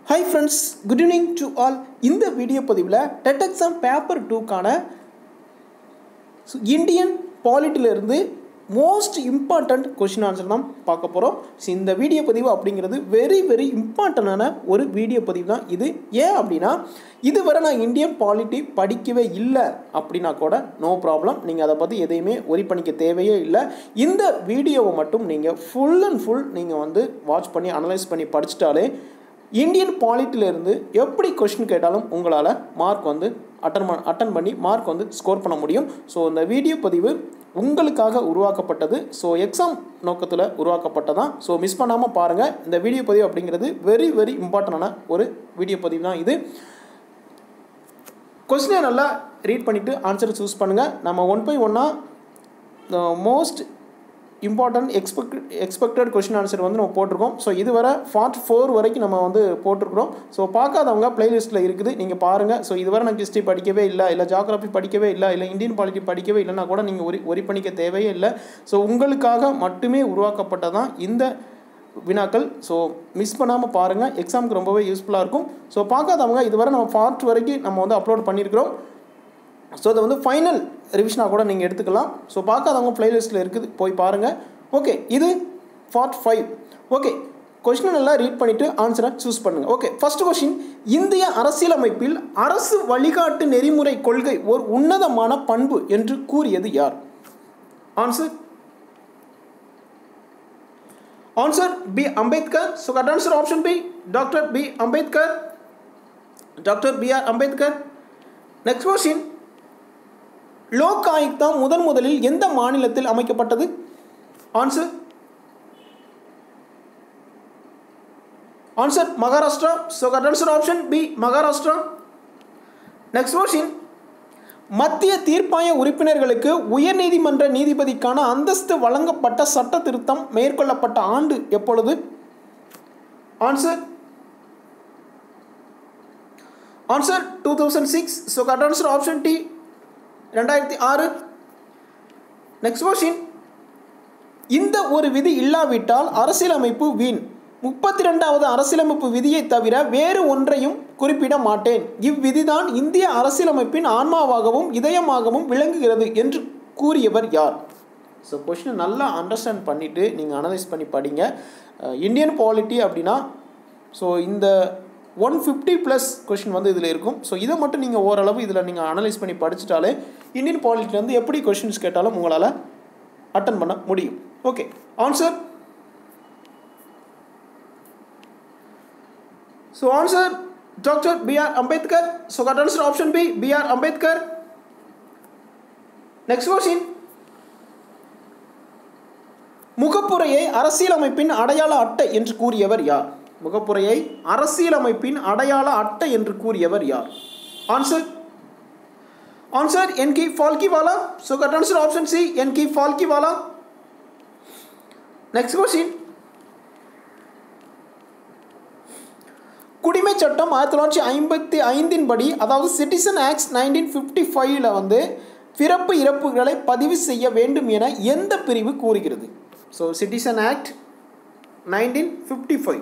hi friends good evening to all இந்த video பதிவில் TET exam paper டூக்கான Indian பாலிட்டிலிருந்து மோஸ்ட் இம்பார்ட்டண்ட் கொஷின் ஆன்சர் தான் பார்க்க போகிறோம் ஸோ இந்த வீடியோ பதிவு அப்படிங்கிறது வெரி வெரி இம்பார்ட்டண்டான ஒரு வீடியோ பதிவு தான் இது ஏன் அப்படின்னா இதுவரை நான் இந்தியன் பாலிட்டி படிக்கவே இல்லை அப்படின்னா கூட நோ ப்ராப்ளம் நீங்கள் அதை பற்றி எதையுமே ஒரி பண்ணிக்க தேவையே இல்லை இந்த வீடியோவை மட்டும் நீங்கள் ஃபுல் அண்ட் ஃபுல் நீங்கள் வந்து வாட்ச் பண்ணி அனலைஸ் பண்ணி படிச்சிட்டாலே இந்தியன் பாலிட்டியிலேருந்து எப்படி கொஷின் கேட்டாலும் உங்களால் மார்க் வந்து அட்டன் அட்டன் பண்ணி மார்க் வந்து ஸ்கோர் பண்ண முடியும் ஸோ இந்த வீடியோ பதிவு உங்களுக்காக உருவாக்கப்பட்டது ஸோ எக்ஸாம் நோக்கத்தில் உருவாக்கப்பட்டதான் ஸோ மிஸ் பண்ணாமல் பாருங்கள் இந்த வீடியோ பதிவு அப்படிங்கிறது வெரி வெரி இம்பார்ட்டண்டான ஒரு வீடியோ பதிவு தான் இது கொஸ்டினை நல்லா ரீட் பண்ணிவிட்டு ஆன்சரை சூஸ் பண்ணுங்கள் நம்ம ஒன் பை ஒன்னாக most important expect expected question answer வந்து நம்ம போட்டிருக்கோம் ஸோ இதுவரை ஃபார்ட்டி ஃபோர் வரைக்கும் நம்ம வந்து போட்டிருக்கிறோம் ஸோ பார்க்காதவங்க பிளேலிஸ்ட்டில் இருக்குது நீங்கள் பாருங்கள் ஸோ இதுவரை நான் ஹிஸ்ட்ரி படிக்கவே இல்லை இல்லை ஜாகிரபி படிக்கவே இல்லை இல்லை இந்தியன் பாலிட்டி படிக்கவே இல்லைன்னா கூட நீங்கள் ஒரி ஒரி பண்ணிக்க தேவையே இல்லை ஸோ உங்களுக்காக மட்டுமே உருவாக்கப்பட்டதான் இந்த வினாக்கள் ஸோ மிஸ் பண்ணாமல் பாருங்கள் எக்ஸாமுக்கு ரொம்பவே யூஸ்ஃபுல்லாக இருக்கும் ஸோ பார்க்காதவங்க இதுவரை நம்ம பார்ட் வரைக்கும் நம்ம வந்து அப்லோட் பண்ணியிருக்கிறோம் ஸோ அதை வந்து ஃபைனல் ரிவிஷனாக கூட நீங்கள் எடுத்துக்கலாம் ஸோ பார்க்காதவங்க ப்ளேலிஸ்ட்டில் இருக்குது போய் பாருங்கள் ஓகே இது பார்ட் ஃபைவ் ஓகே கொஷினை நல்லா ரீட் பண்ணிவிட்டு ஆன்சரை சூஸ் பண்ணுங்கள் ஓகே ஃபஸ்ட் கொஷின் இந்திய அரசியலமைப்பில் அரசு வழிகாட்டு நெறிமுறை கொள்கை ஒரு உன்னதமான பண்பு என்று கூறியது யார் answer answer B Ambedkar so cut answer option B doctor B Ambedkar doctor B R Ambedkar next question Lok Ayukta முதன் முதலில் எந்த மாநிலத்தில் அமைக்கப்பட்டது answer answer Maharashtra so cut answer option B Maharashtra next question மத்திய தீர்ப்பாய உறுப்பினர்களுக்கு உயர்நீதிமன்ற நீதிபதிக்கான அந்தஸ்து வழங்கப்பட்ட சட்ட திருத்தம் மேற்கொள்ளப்பட்ட ஆண்டு எப்பொழுது answer answer two thousand six so cut answer option D ரெண்டாயிரத்தி ஆறு நெக்ஸ்ட் கொஷின் இந்த ஒரு விதி இல்லாவிட்டால் அரசியலமைப்பு வீண் முப்பத்தி ரெண்டாவது அரசியலமைப்பு விதியை தவிர வேறு ஒன்றையும் குறிப்பிட மாட்டேன் இவ்விதிதான் இந்திய அரசியலமைப்பின் ஆன்மாவாகவும் இதயமாகவும் விளங்குகிறது என்று கூறியவர் யார் ஸோ கொஷினை நல்லா அண்டர்ஸ்டாண்ட் பண்ணிவிட்டு நீங்கள் அனலைஸ் பண்ணி படிங்க இந்தியன் பாலிட்டி அப்படின்னா ஸோ இந்த ஒன் ஃபிஃப்டி ப்ளஸ் கொஷின் வந்து இதில் இருக்கும் ஸோ இதை மட்டும் நீங்கள் ஓரளவு இதில் நீங்கள் அனலைஸ் பண்ணி படிச்சிட்டாலே இந்தியன் பாலிட்டிலேருந்து எப்படி கொஷின்ஸ் கேட்டாலும் உங்களால் அட்டன் பண்ண முடியும் okay answer so answer doctor B R Ambedkar so cut answer option B B R Ambedkar next question முகப்புரையை அரசியலமைப்பின் அடையாள அட்டை என்று கூறியவர் யார் முகப்புரையை அரசியலமைப்பின் அடையாள அட்டை என்று கூறியவர் யார் ஆன்சர் ஆன்சர் என் கி Palkhivala so cut answer option C N கி ஃபால்கிவாலா நெக்ஸ்ட் கொஸ்டின் குடிமை சட்டம் ஆயிரத்தி தொள்ளாயிரத்தி ஐம்பத்தி ஐந்தின் படி அதாவது சிட்டிசன் ஆக்ட்ஸ் நைன்டீன் ஃபிஃப்டி ஃபைவ்ல வந்து பிறப்பு இறப்புகளை பதிவு செய்ய வேண்டும் என எந்த பிரிவு கூறுகிறது so citizen act nineteen fifty five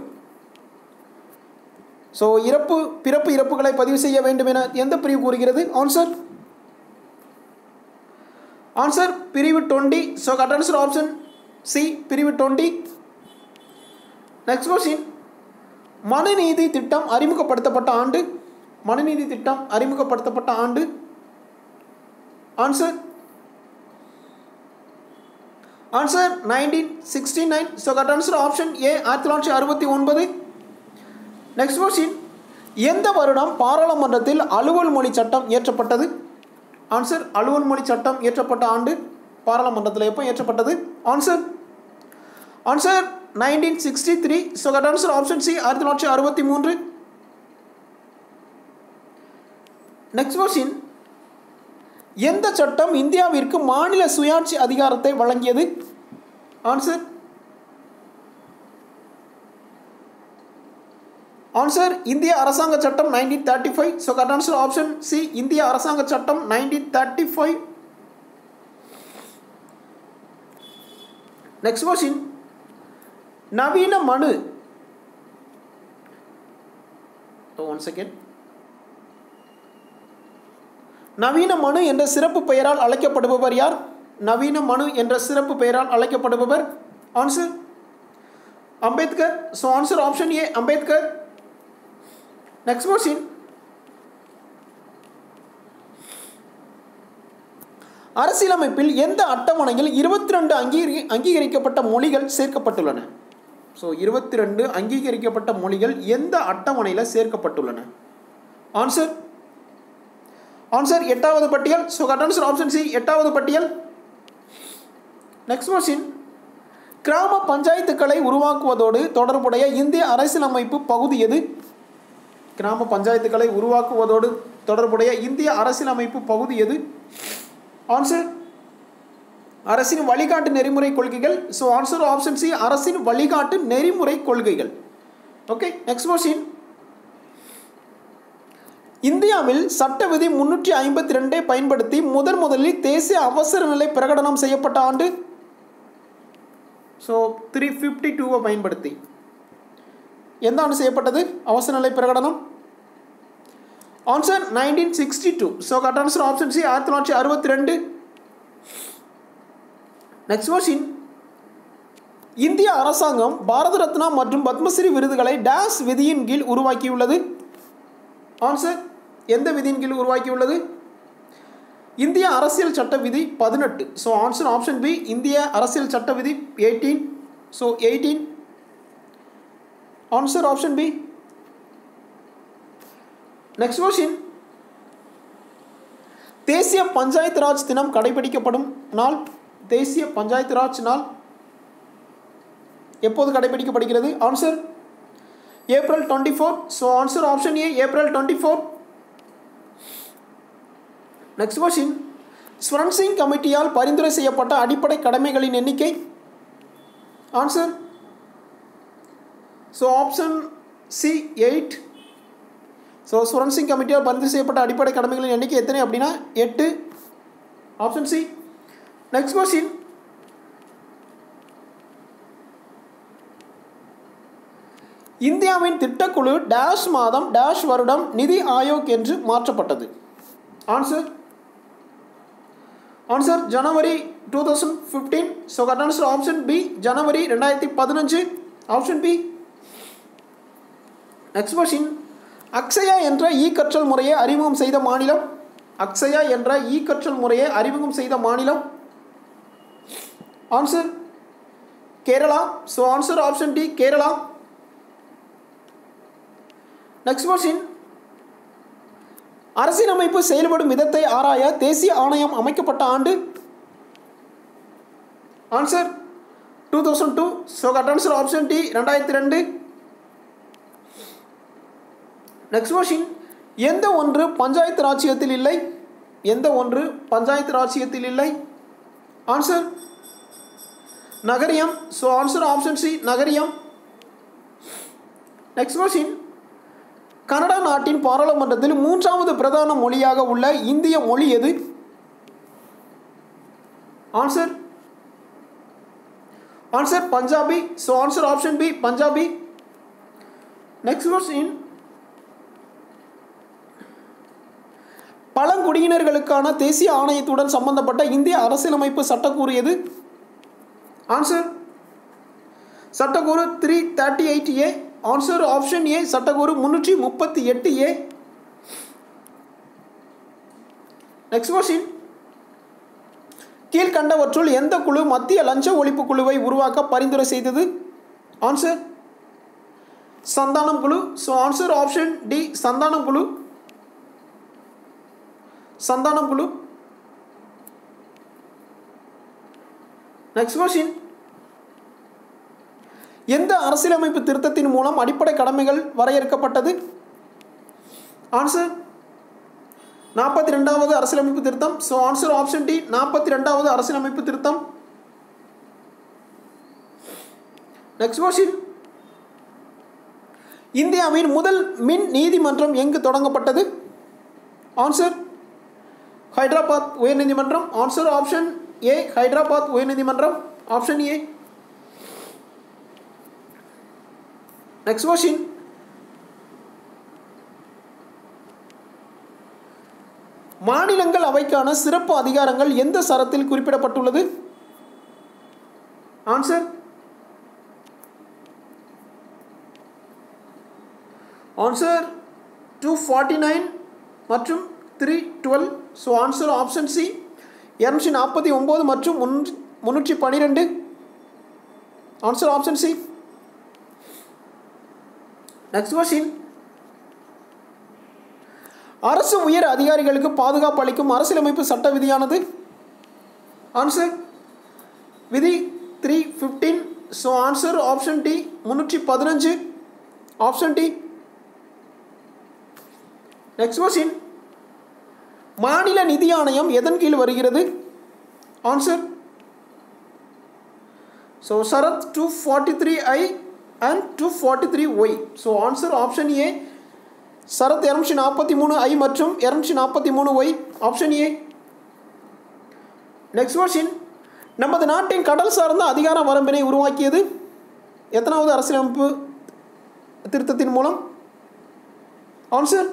so இறப்பு பிறப்பு இறப்புகளை பதிவு செய்ய வேண்டும் என எந்த பிரிவு கூறுகிறது ஆன்சர் ஆன்சர் பிரிவு twenty so cut answer option C பிரிவு டுவெண்ட்டி நெக்ஸ்ட் கொஸ்டின் மனுநீதி திட்டம் அறிமுகப்படுத்தப்பட்ட ஆண்டு மனுநீதி திட்டம் அறிமுகப்படுத்தப்பட்ட ஆண்டு answer answer nineteen sixty nine so cut answer option A ஆயிரத்தி தொள்ளாயிரத்தி அறுபத்தி ஒன்பது நெக்ஸ்ட் கொஸ்டின் எந்த வருடம் பாராளுமன்றத்தில் அலுவல் மொழி சட்டம் இயற்றப்பட்டது ஆன்சர் அலுவல் மொழி சட்டம் இயற்றப்பட்ட ஆண்டு பாராளுமன்றத்தில் எப்போ இயற்றப்பட்டது answer answer nineteen sixty three so cut answer option C ஆயிரத்தி தொள்ளாயிரத்தி அறுபத்தி மூன்று நெக்ஸ்ட் கொஸ்டின் எந்த சட்டம் இந்தியாவிற்கு மாநில சுயாட்சி அதிகாரத்தை வழங்கியது ஆன்சர் ஆன்சர் இந்திய அரசாங்க சட்டம் nineteen thirty five so cut answer option C இந்திய அரசாங்க சட்டம் nineteen thirty five next question நவீன மனு ஒன் செகண்ட் நவீன மனு என்ற சிறப்பு பெயரால் அழைக்கப்படுபவர் யார் நவீன மனு என்ற சிறப்பு பெயரால் அழைக்கப்படுபவர் answer Ambedkar so answer option A Ambedkar next question அரசியலமைப்பில் எந்த அட்டவணையில் இருபத்தி ரெண்டு அங்கீகரி அங்கீகரிக்கப்பட்ட மொழிகள் சேர்க்கப்பட்டுள்ளன ஸோ இருபத்தி ரெண்டு அங்கீகரிக்கப்பட்ட மொழிகள் எந்த அட்டவணையில் சேர்க்கப்பட்டுள்ளன ஆன்சர் ஆன்சர் எட்டாவது பட்டியல் so cut answer option C எட்டாவது பட்டியல் நெக்ஸ்ட் கொஸ்டின் கிராம பஞ்சாயத்துக்களை உருவாக்குவதோடு தொடர்புடைய இந்திய அரசியலமைப்பு பகுதி எது கிராம பஞ்சாயத்துக்களை உருவாக்குவதோடு தொடர்புடைய இந்திய அரசியலமைப்பு பகுதி எது ஆன்சர் அரசின் வழிகாட்டு நெறிமுறை கொள்கைகள் ஸோ ஆன்சர் ஆப்ஷன் சி அரசின் வழிகாட்டு நெறிமுறை கொள்கைகள் ஓகே நெக்ஸ்ட் கொஸ்டின் இந்தியாவில் சட்ட விதி முன்னூற்றி ஐம்பத்தி ரெண்டை பயன்படுத்தி முதன் முதலில் தேசிய அவசர நிலை பிரகடனம் செய்யப்பட்ட ஆண்டு ஸோ த்ரீ ஃபிஃப்டி டூவை பயன்படுத்தி எந்த ஆண்டு செய்யப்பட்டது அவசர நிலை பிரகடனம் answer nineteen sixty two so cut answer option C ஆயிரத்தி தொள்ளாயிரத்தி அறுபத்தி ரெண்டு நெக்ஸ்ட் கொஸ்டின் இந்திய அரசாங்கம் பாரத ரத்னா மற்றும் பத்மஸ்ரீ விருதுகளை டேஸ் விதியின் கீழ் உருவாக்கியுள்ளது ஆன்சர் எந்த விதியின் கீழ் உருவாக்கியுள்ளது இந்திய அரசியல் சட்ட விதி பதினெட்டு ஸோ ஆன்சர் ஆப்ஷன் பி இந்திய அரசியல் சட்ட விதி eighteen so eighteen answer option B next question தேசிய பஞ்சாயத்து ராஜ் தினம் கடைபிடிக்கப்படும் நாள் தேசிய பஞ்சாயத்து ராஜ் நாள் எப்போது கடைபிடிக்கப்படுகிறது answer April twenty four so answer option A April twenty four next question Swaran Singh கமிட்டியால் பரிந்துரை செய்யப்பட்ட அடிப்படை கடமைகளின் எண்ணிக்கை answer so option C eight so Swaran Singh கமிட்டியால் பரிந்துரை செய்யப்பட்ட அடிப்படை கடமைகளின் எண்ணிக்கை எத்தனை அப்படின்னா எட்டு ஆப்ஷன் சி நெக்ஸ்ட் கொஸ்டின் இந்தியாவின் திட்டக்குழு டேஷ் மாதம் டேஷ் வருடம் நிதி ஆயோக் என்று மாற்றப்பட்டது answer answer January two thousand fifteen so cut answer option B ஜனவரி ரெண்டாயிரத்தி பதினஞ்சு option B next question Akshaya என்ற இ கற்றல் முறையை அறிமுகம் செய்த மாநிலம் அக்ஷயா என்ற இ கற்றல் முறையை அறிமுகம் செய்த மாநிலம் answer Kerala so answer option D Kerala next question அரசியலமைப்பு செயல்படும் விதத்தை ஆராய தேசிய ஆணையம் அமைக்கப்பட்ட ஆண்டு answer two thousand two so cut answer option D ரெண்டாயிரத்தி ரெண்டு நெக்ஸ்ட் கொஸ்டின் எந்த ஒன்று பஞ்சாயத்து ராஜ்யத்தில் இல்லை எந்த ஒன்று பஞ்சாயத்து ராஜ்யத்தில் இல்லை ஆன்சர் நகரியம் ஸோ ஆன்சர் ஆப்ஷன் சி நகரியம் நெக்ஸ்ட் கொஸ்டின் கனடா நாட்டின் பாராளுமன்றத்தில் மூன்றாவது பிரதான மொழியாக உள்ள இந்திய மொழி எது answer answer Punjabi so answer option B Punjabi next question பழங்குடியினர்களுக்கான தேசிய ஆணையத்துடன் சம்பந்தப்பட்ட இந்திய அரசியலமைப்பு சட்டக்கூறு எது ஆன்சர் சட்டக்கூறு three thirty eight A answer option A சட்டக்கூறு முன்னூற்றி முப்பத்தி எட்டு ஏ நெக்ஸ்ட் கொஸ்டின் கீழ்கண்டவற்றுள் எந்த குழு மத்திய லஞ்ச ஒழிப்பு குழுவை உருவாக்க பரிந்துரை செய்தது ஆன்சர் சந்தானம் குழு so answer option D Santhanam குழு சந்தானம் குழு நெக்ஸ்ட் கொஸ்டின் எந்த அரசியலமைப்பு திருத்தத்தின் மூலம் அடிப்படை கடமைகள் வரையறுக்கப்பட்டது ஆன்சர் நாற்பத்தி ரெண்டாவது அரசியலமைப்பு திருத்தம் ஸோ ஆன்சர் ஆப்ஷன் டி நாற்பத்தி ரெண்டாவது அரசியலமைப்பு திருத்தம் நெக்ஸ்ட் கொஸ்டின் இந்தியாவின் முதல் மின் நீதிமன்றம் எங்கு தொடங்கப்பட்டது ஆன்சர் ஹைதராபாத் உயர்நீதிமன்றம் ஆன்சர் ஆப்ஷன் ஏ ஹைதராபாத் உயர்நீதிமன்றம் ஆப்ஷன் ஏ நெக்ஸ்ட் கொஸ்டின் மாநிலங்கள் அவைக்கான சிறப்பு அதிகாரங்கள் எந்த சரத்தில் குறிப்பிடப்பட்டுள்ளது answer answer two forty nine மற்றும் three twelve so answer option C இரநூற்றி நாற்பத்தி ஒம்பது மற்றும் முன்னூற்றி முந்நூற்றி பன்னிரெண்டு answer option C next question அரசு உயர் அதிகாரிகளுக்கு பாதுகாப்பு அளிக்கும் அரசியலமைப்பு சட்ட விதியானது ஆன்சர் விதி three fifteen so answer option D முந்நூற்றி பதினஞ்சு ஆப்ஷன் டி நெக்ஸ்ட் கொஸ்டின் மாநில நிதி ஆணையம் எதன் கீழ் வருகிறது ஆன்சர் ஸோ சரத் two forty three I and two forty three Y so answer option A சரத் இரநூற்றி நாற்பத்தி மூணு ஐ மற்றும் இரநூற்றி நாற்பத்தி மூணு Y option A next question நமது நாட்டின் கடல் சார்ந்த அதிகார வரம்பினை உருவாக்கியது எத்தனாவது அரசியலமைப்பு திருத்தத்தின் மூலம் ஆன்சர்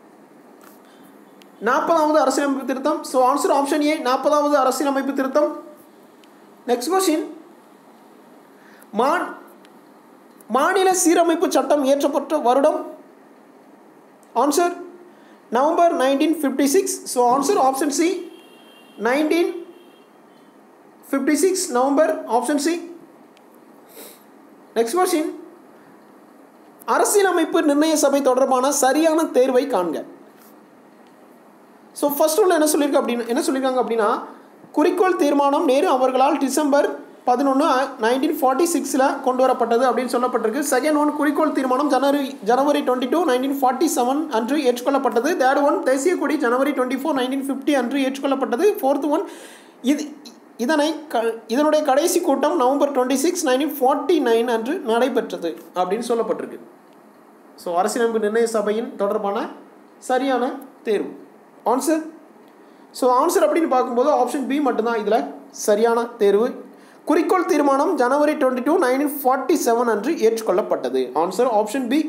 நாற்பதாவது அரசியலமைப்பு திருத்தம் ஸோ ஆன்சர் ஆப்ஷன் ஏ நாற்பதாவது அரசியலமைப்பு திருத்தம் நெக்ஸ்ட் கொஸ்டின் மான் மாநில சீரமைப்பு சட்டம் இயற்றப்பட்ட வருடம் answer November nineteen fifty six so answer option C nineteen fifty six November option C next question அரசியலமைப்பு நிர்ணய சபை தொடர்பான சரியான தேர்வை காண்க ஸோ ஃபர்ஸ்ட் ஒன்று என்ன சொல்லியிருக்கு அப்படின்னு என்ன சொல்லியிருக்காங்க அப்படின்னா குறிக்கோள் தீர்மானம் நேரு அவர்களால் டிசம்பர் பதினொன்று நைன்டீன் ஃபார்ட்டி சிக்ஸில் கொண்டு வரப்பட்டது அப்படின்னு சொல்லப்பட்டிருக்கு செகண்ட் ஒன் குறிக்கோள் தீர்மானம் January January twenty two nineteen forty seven அன்று ஏற்றுக்கொள்ளப்பட்டது தேர்ட் ஒன் தேசிய கொடி January twenty four nineteen fifty அன்று ஏற்றுக்கொள்ளப்பட்டது ஃபோர்த் ஒன் இது இதனை க இதனுடைய கடைசி கூட்டம் November twenty six nineteen forty nine அன்று நடைபெற்றது அப்படின்னு சொல்லப்பட்டிருக்கு ஸோ அரசியலமைப்பு நிர்ணய சபையின் தொடர்பான சரியான தேர்வு ஆன்சர் ஸோ ஆன்சர் அப்படின்னு பார்க்கும்போது ஆப்ஷன் பி மட்டும்தான் இதில் சரியான தேர்வு குறிக்கோள் தீர்மானம் January twenty two nineteen forty seven அன்று ஏற்றுக்கொள்ளப்பட்டது answer option B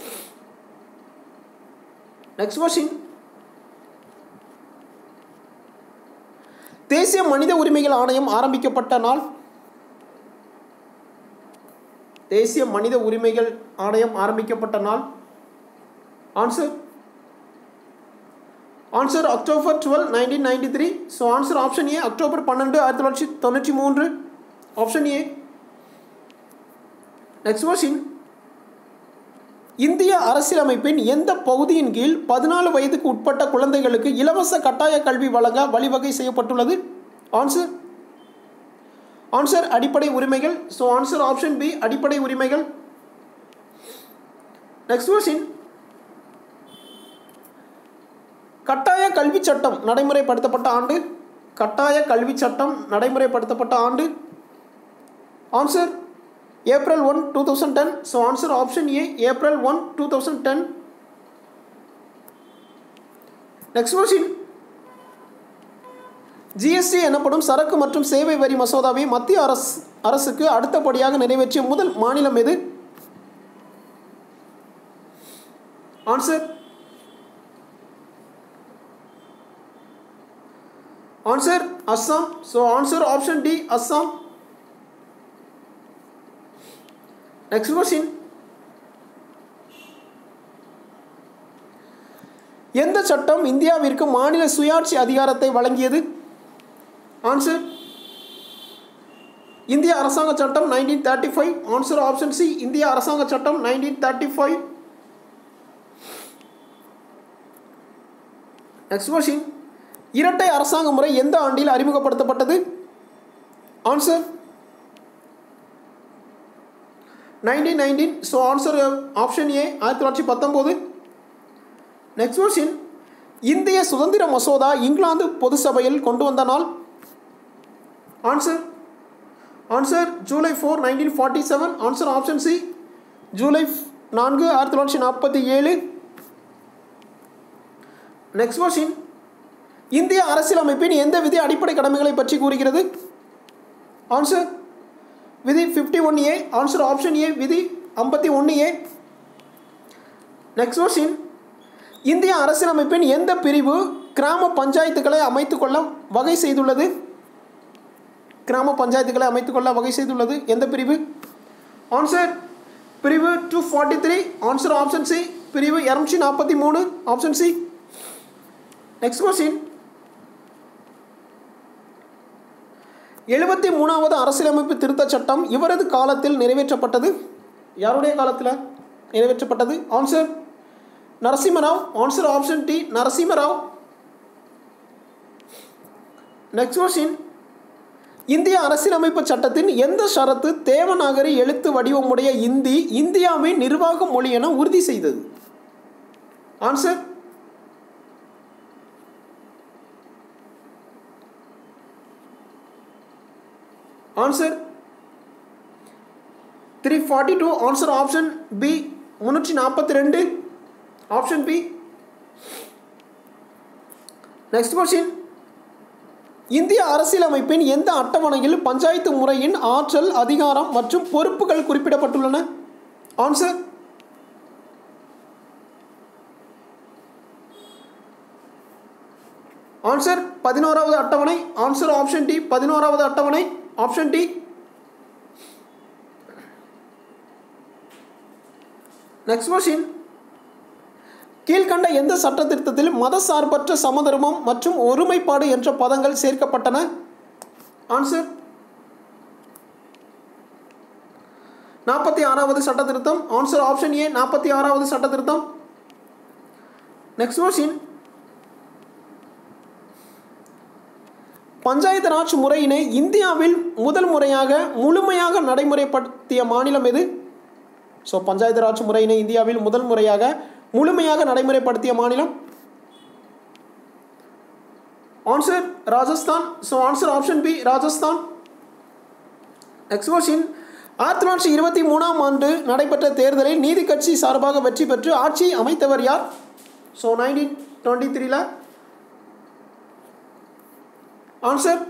next question தேசிய மனித உரிமைகள் ஆணையம் ஆரம்பிக்கப்பட்ட நாள் தேசிய மனித உரிமைகள் ஆணையம் ஆரம்பிக்கப்பட்ட நாள் answer answer October twelve nineteen ninety three so answer option A October பன்னெண்டு ஆயிரத்தி தொள்ளாயிரத்தி தொண்ணூற்றி மூன்று ஆப்ஷன் ஏ நெக்ஸ்ட் கொஸ்டின் இந்திய அரசியலமைப்பின் எந்த பகுதியின் கீழ் பதினாலு வயதுக்கு உட்பட்ட குழந்தைகளுக்கு இலவச கட்டாய கல்வி வழங்க வழிவகை செய்யப்பட்டுள்ளது ஆன்சர் ஆன்சர் அடிப்படை உரிமைகள் ஸோ ஆன்சர் ஆப்ஷன் பி அடிப்படை உரிமைகள் நெக்ஸ்ட் கொஸ்டின் கட்டாய கல்வி சட்டம் நடைமுறைப்படுத்தப்பட்ட ஆண்டு கட்டாய கல்வி சட்டம் நடைமுறைப்படுத்தப்பட்ட ஆண்டு answer April one two thousand ten so answer option A April one two thousand ten next question GST எனப்படும் சரக்கு மற்றும் சேவை வரி மசோதாவை மத்திய அரசு அரசுக்கு அடுத்தபடியாக நிறைவேற்றிய முதல் மாநிலம் எது answer answer Assam so answer option D Assam next question எந்த சட்டம் இந்தியாவிற்கு மாநில சுயாட்சி அதிகாரத்தை வழங்கியது ஆன்சர் இந்திய அரசாங்க சட்டம் nineteen thirty five answer option C இந்திய அரசாங்க சட்டம் nineteen thirty five next question இரட்டை அரசாங்க முறை எந்த ஆண்டில் அறிமுகப்படுத்தப்பட்டது answer nineteen nineteen so answer option A ஆயிரத்தி தொள்ளாயிரத்தி பத்தொம்போது நெக்ஸ்ட் கொஸ்டின் இந்திய சுதந்திர மசோதா இங்கிலாந்து பொது சபையில் கொண்டு வந்த நாள் answer answer July four nineteen forty seven answer option C July நான்கு ஆயிரத்தி தொள்ளாயிரத்தி நாற்பத்தி ஏழு நெக்ஸ்ட் கொஸ்டின் இந்திய அரசியலமைப்பின் எந்த விதி அடிப்படை கடமைகளை பற்றி கூறுகிறது ஆன்சர் விதி fifty one A answer option A விதி ஐம்பத்தி ஒன்று ஏ நெக்ஸ்ட் கொஸ்டின் இந்திய அரசியலமைப்பின் எந்த பிரிவு கிராம பஞ்சாயத்துக்களை அமைத்துக்கொள்ள வகை செய்துள்ளது கிராம பஞ்சாயத்துக்களை அமைத்துக்கொள்ள வகை செய்துள்ளது எந்த பிரிவு ஆன்சர் பிரிவு two forty three answer option C பிரிவு இரநூற்றி நாற்பத்தி மூணு ஆப்ஷன் சி நெக்ஸ்ட் கொஸ்டின் எழுபத்தி மூணாவது அரசியலமைப்பு திருத்தச் சட்டம் இவரது காலத்தில் நிறைவேற்றப்பட்டது யாருடைய காலத்தில் நிறைவேற்றப்பட்டது answer Narasimha Rao answer option D Narasimha Rao next question இந்திய அரசியலமைப்பு சட்டத்தின் எந்த ஷரத்து தேவநாகரி எழுத்து வடிவமுடைய இந்தி இந்தியாவின் நிர்வாக மொழி என உறுதி செய்தது answer answer three forty two answer option B முந்நூற்றி நாற்பத்தி ரெண்டு ஆப்ஷன் பி நெக்ஸ்ட் கொஸ்டின் இந்திய அரசியலமைப்பின் எந்த அட்டவணையில் பஞ்சாயத்து முறையின் ஆற்றல் அதிகாரம் மற்றும் பொறுப்புகள் குறிப்பிடப்பட்டுள்ளன ஆன்சர் ஆன்சர் பதினோராவது அட்டவணை ஆன்சர் ஆப்ஷன் டி பதினோராவது அட்டவணை ஆப்ஷன் டி நெக்ஸ்ட் கொஸ்டின் கீழ்கண்ட எந்த சட்ட திருத்தத்தில் மதசார்பற்ற சமதர்மம் மற்றும் ஒருமைப்பாடு என்ற பதங்கள் சேர்க்கப்பட்டன ஆன்சர் நாற்பத்தி ஆறாவது சட்ட திருத்தம் ஆன்சர் ஆப்ஷன் ஏ நாற்பத்தி ஆறாவது சட்ட திருத்தம் நெக்ஸ்ட் கொஸ்டின் பஞ்சாயத்து ராஜ் முறையினை இந்தியாவில் முதல் முறையாக முழுமையாக நடைமுறைப்படுத்திய மாநிலம் எது ஸோ பஞ்சாயத்து ராஜ் முறையினை இந்தியாவில் முதல் முறையாக முழுமையாக நடைமுறைப்படுத்திய மாநிலம் answer Rajasthan so answer option B Rajasthan next question ஆயிரத்தி தொள்ளாயிரத்தி இருபத்தி மூணாம் ஆண்டு நடைபெற்ற தேர்தலில் நீதி கட்சி சார்பாக வெற்றி பெற்று ஆட்சி அமைத்தவர் யார் ஸோ நைன்டீன் டுவெண்ட்டி த்ரீல answer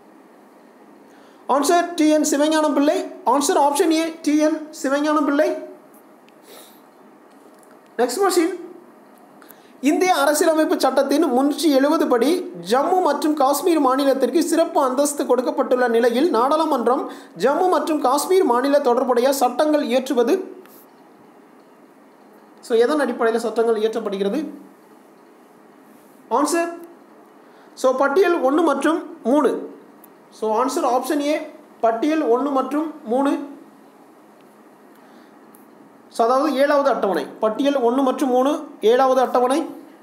answer TN Sivagnanam Pillai answer option A TN Sivagnanam Pillai next question இந்திய அரசியலமைப்பு சட்டத்தின் முன்னூற்றி எழுபது படி ஜம்மு மற்றும் காஷ்மீர் மாநிலத்திற்கு சிறப்பு அந்தஸ்து கொடுக்கப்பட்டுள்ள நிலையில் நாடாளுமன்றம் ஜம்மு மற்றும் காஷ்மீர் மாநில தொடர்புடைய சட்டங்கள் இயற்றுவது ஸோ எதன் அடிப்படையில் சட்டங்கள் இயற்றப்படுகிறது ஆன்சர் ஸோ பட்டியல் ஒன்று மற்றும் மூணு ஸோ ஆன்சர் ஆப்ஷன் ஏ பட்டியல் ஒன்று மற்றும் மூணு ஸோ அதாவது ஏழாவது அட்டவணை பட்டியல் ஒன்று மற்றும் மூணு ஏழாவது அட்டவணை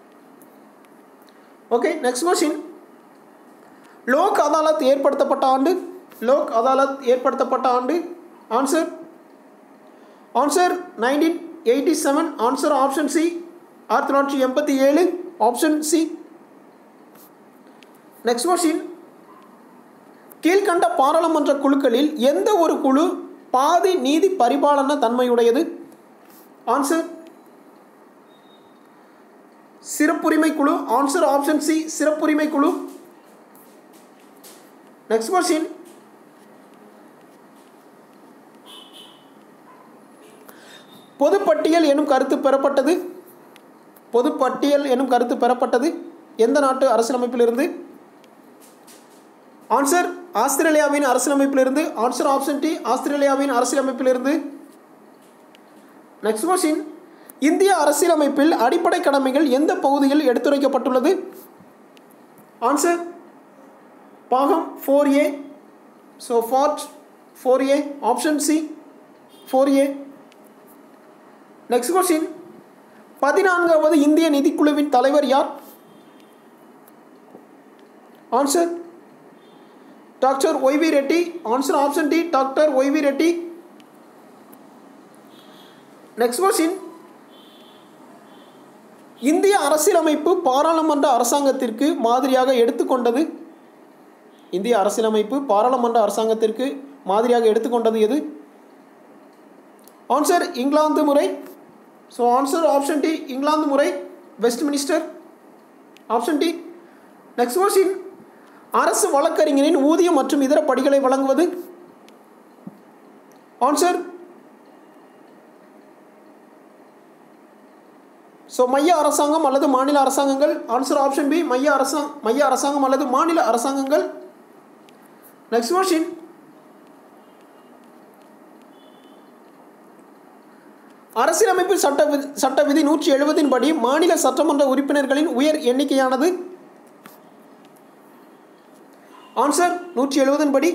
okay next question Lok Adalat ஏற்படுத்தப்பட்ட ஆண்டு லோக் அதாலத் ஏற்படுத்தப்பட்ட ஆண்டு answer answer nineteen eighty seven answer option C ஆயிரத்தி தொள்ளாயிரத்தி எண்பத்தி ஏழு ஆப்ஷன் சி நெக்ஸ்ட் கொஸ்டின் கீழ்கண்ட பாராளுமன்ற குழுக்களில் எந்த ஒரு குழு பாதி நீதி பரிபாலன தன்மையுடையது ஆன்சர் சிறப்புரிமை குழு ஆன்சர் ஆப்ஷன் சி சிறப்புரிமை குழு நெக்ஸ்ட் கொஸ்டின் பொதுப்பட்டியல் எனும் கருத்து பெறப்பட்டது பொதுப்பட்டியல் எனும் கருத்து பெறப்பட்டது எந்த நாட்டு அரசியலமைப்பிலிருந்து ஆன்சர் ஆஸ்திரேலியாவின் அரசியலமைப்பிலிருந்து ஆன்சர் ஆப்ஷன் டி ஆஸ்திரேலியாவின் அரசியலமைப்பிலிருந்து நெக்ஸ்ட் கொஸ்டின் இந்திய அரசியலமைப்பில் அடிப்படை கடமைகள் எந்த பகுதியில் எடுத்துரைக்கப்பட்டுள்ளது ஆன்சர் பாகம் four A so part four A option C four A next question பதினான்காவது இந்திய நிதிக்குழுவின் தலைவர் யார் answer doctor YV Reddy answer option D doctor YV Reddy next question இந்திய அரசியலமைப்பு பாராளுமன்ற அரசாங்கத்திற்கு மாதிரியாக எடுத்துக்கொண்டது இந்திய அரசியலமைப்பு பாராளுமன்ற அரசாங்கத்திற்கு மாதிரியாக எடுத்துக்கொண்டது எது ஆன்சர் இங்கிலாந்து முறை so answer option D England முறை Westminster option D next question அரசு வழக்கறிஞரின் ஊதியம் மற்றும் இதர படிகளை வழங்குவது ஆன்சர் ஸோ மைய அரசாங்கம் அல்லது மாநில அரசாங்கங்கள் ஆன்சர் ஆப்ஷன் பி மைய அரசாங் மைய அரசாங்கம் அல்லது மாநில அரசாங்கங்கள் நெக்ஸ்ட் கொஸ்டின் அரசியலமைப்பு சட்ட வி சட்ட விதி நூற்றி எழுபதின் படி மாநில சட்டமன்ற உறுப்பினர்களின் உயர் எண்ணிக்கையானது ஆன்சர் நூற்றி எழுபதின் படி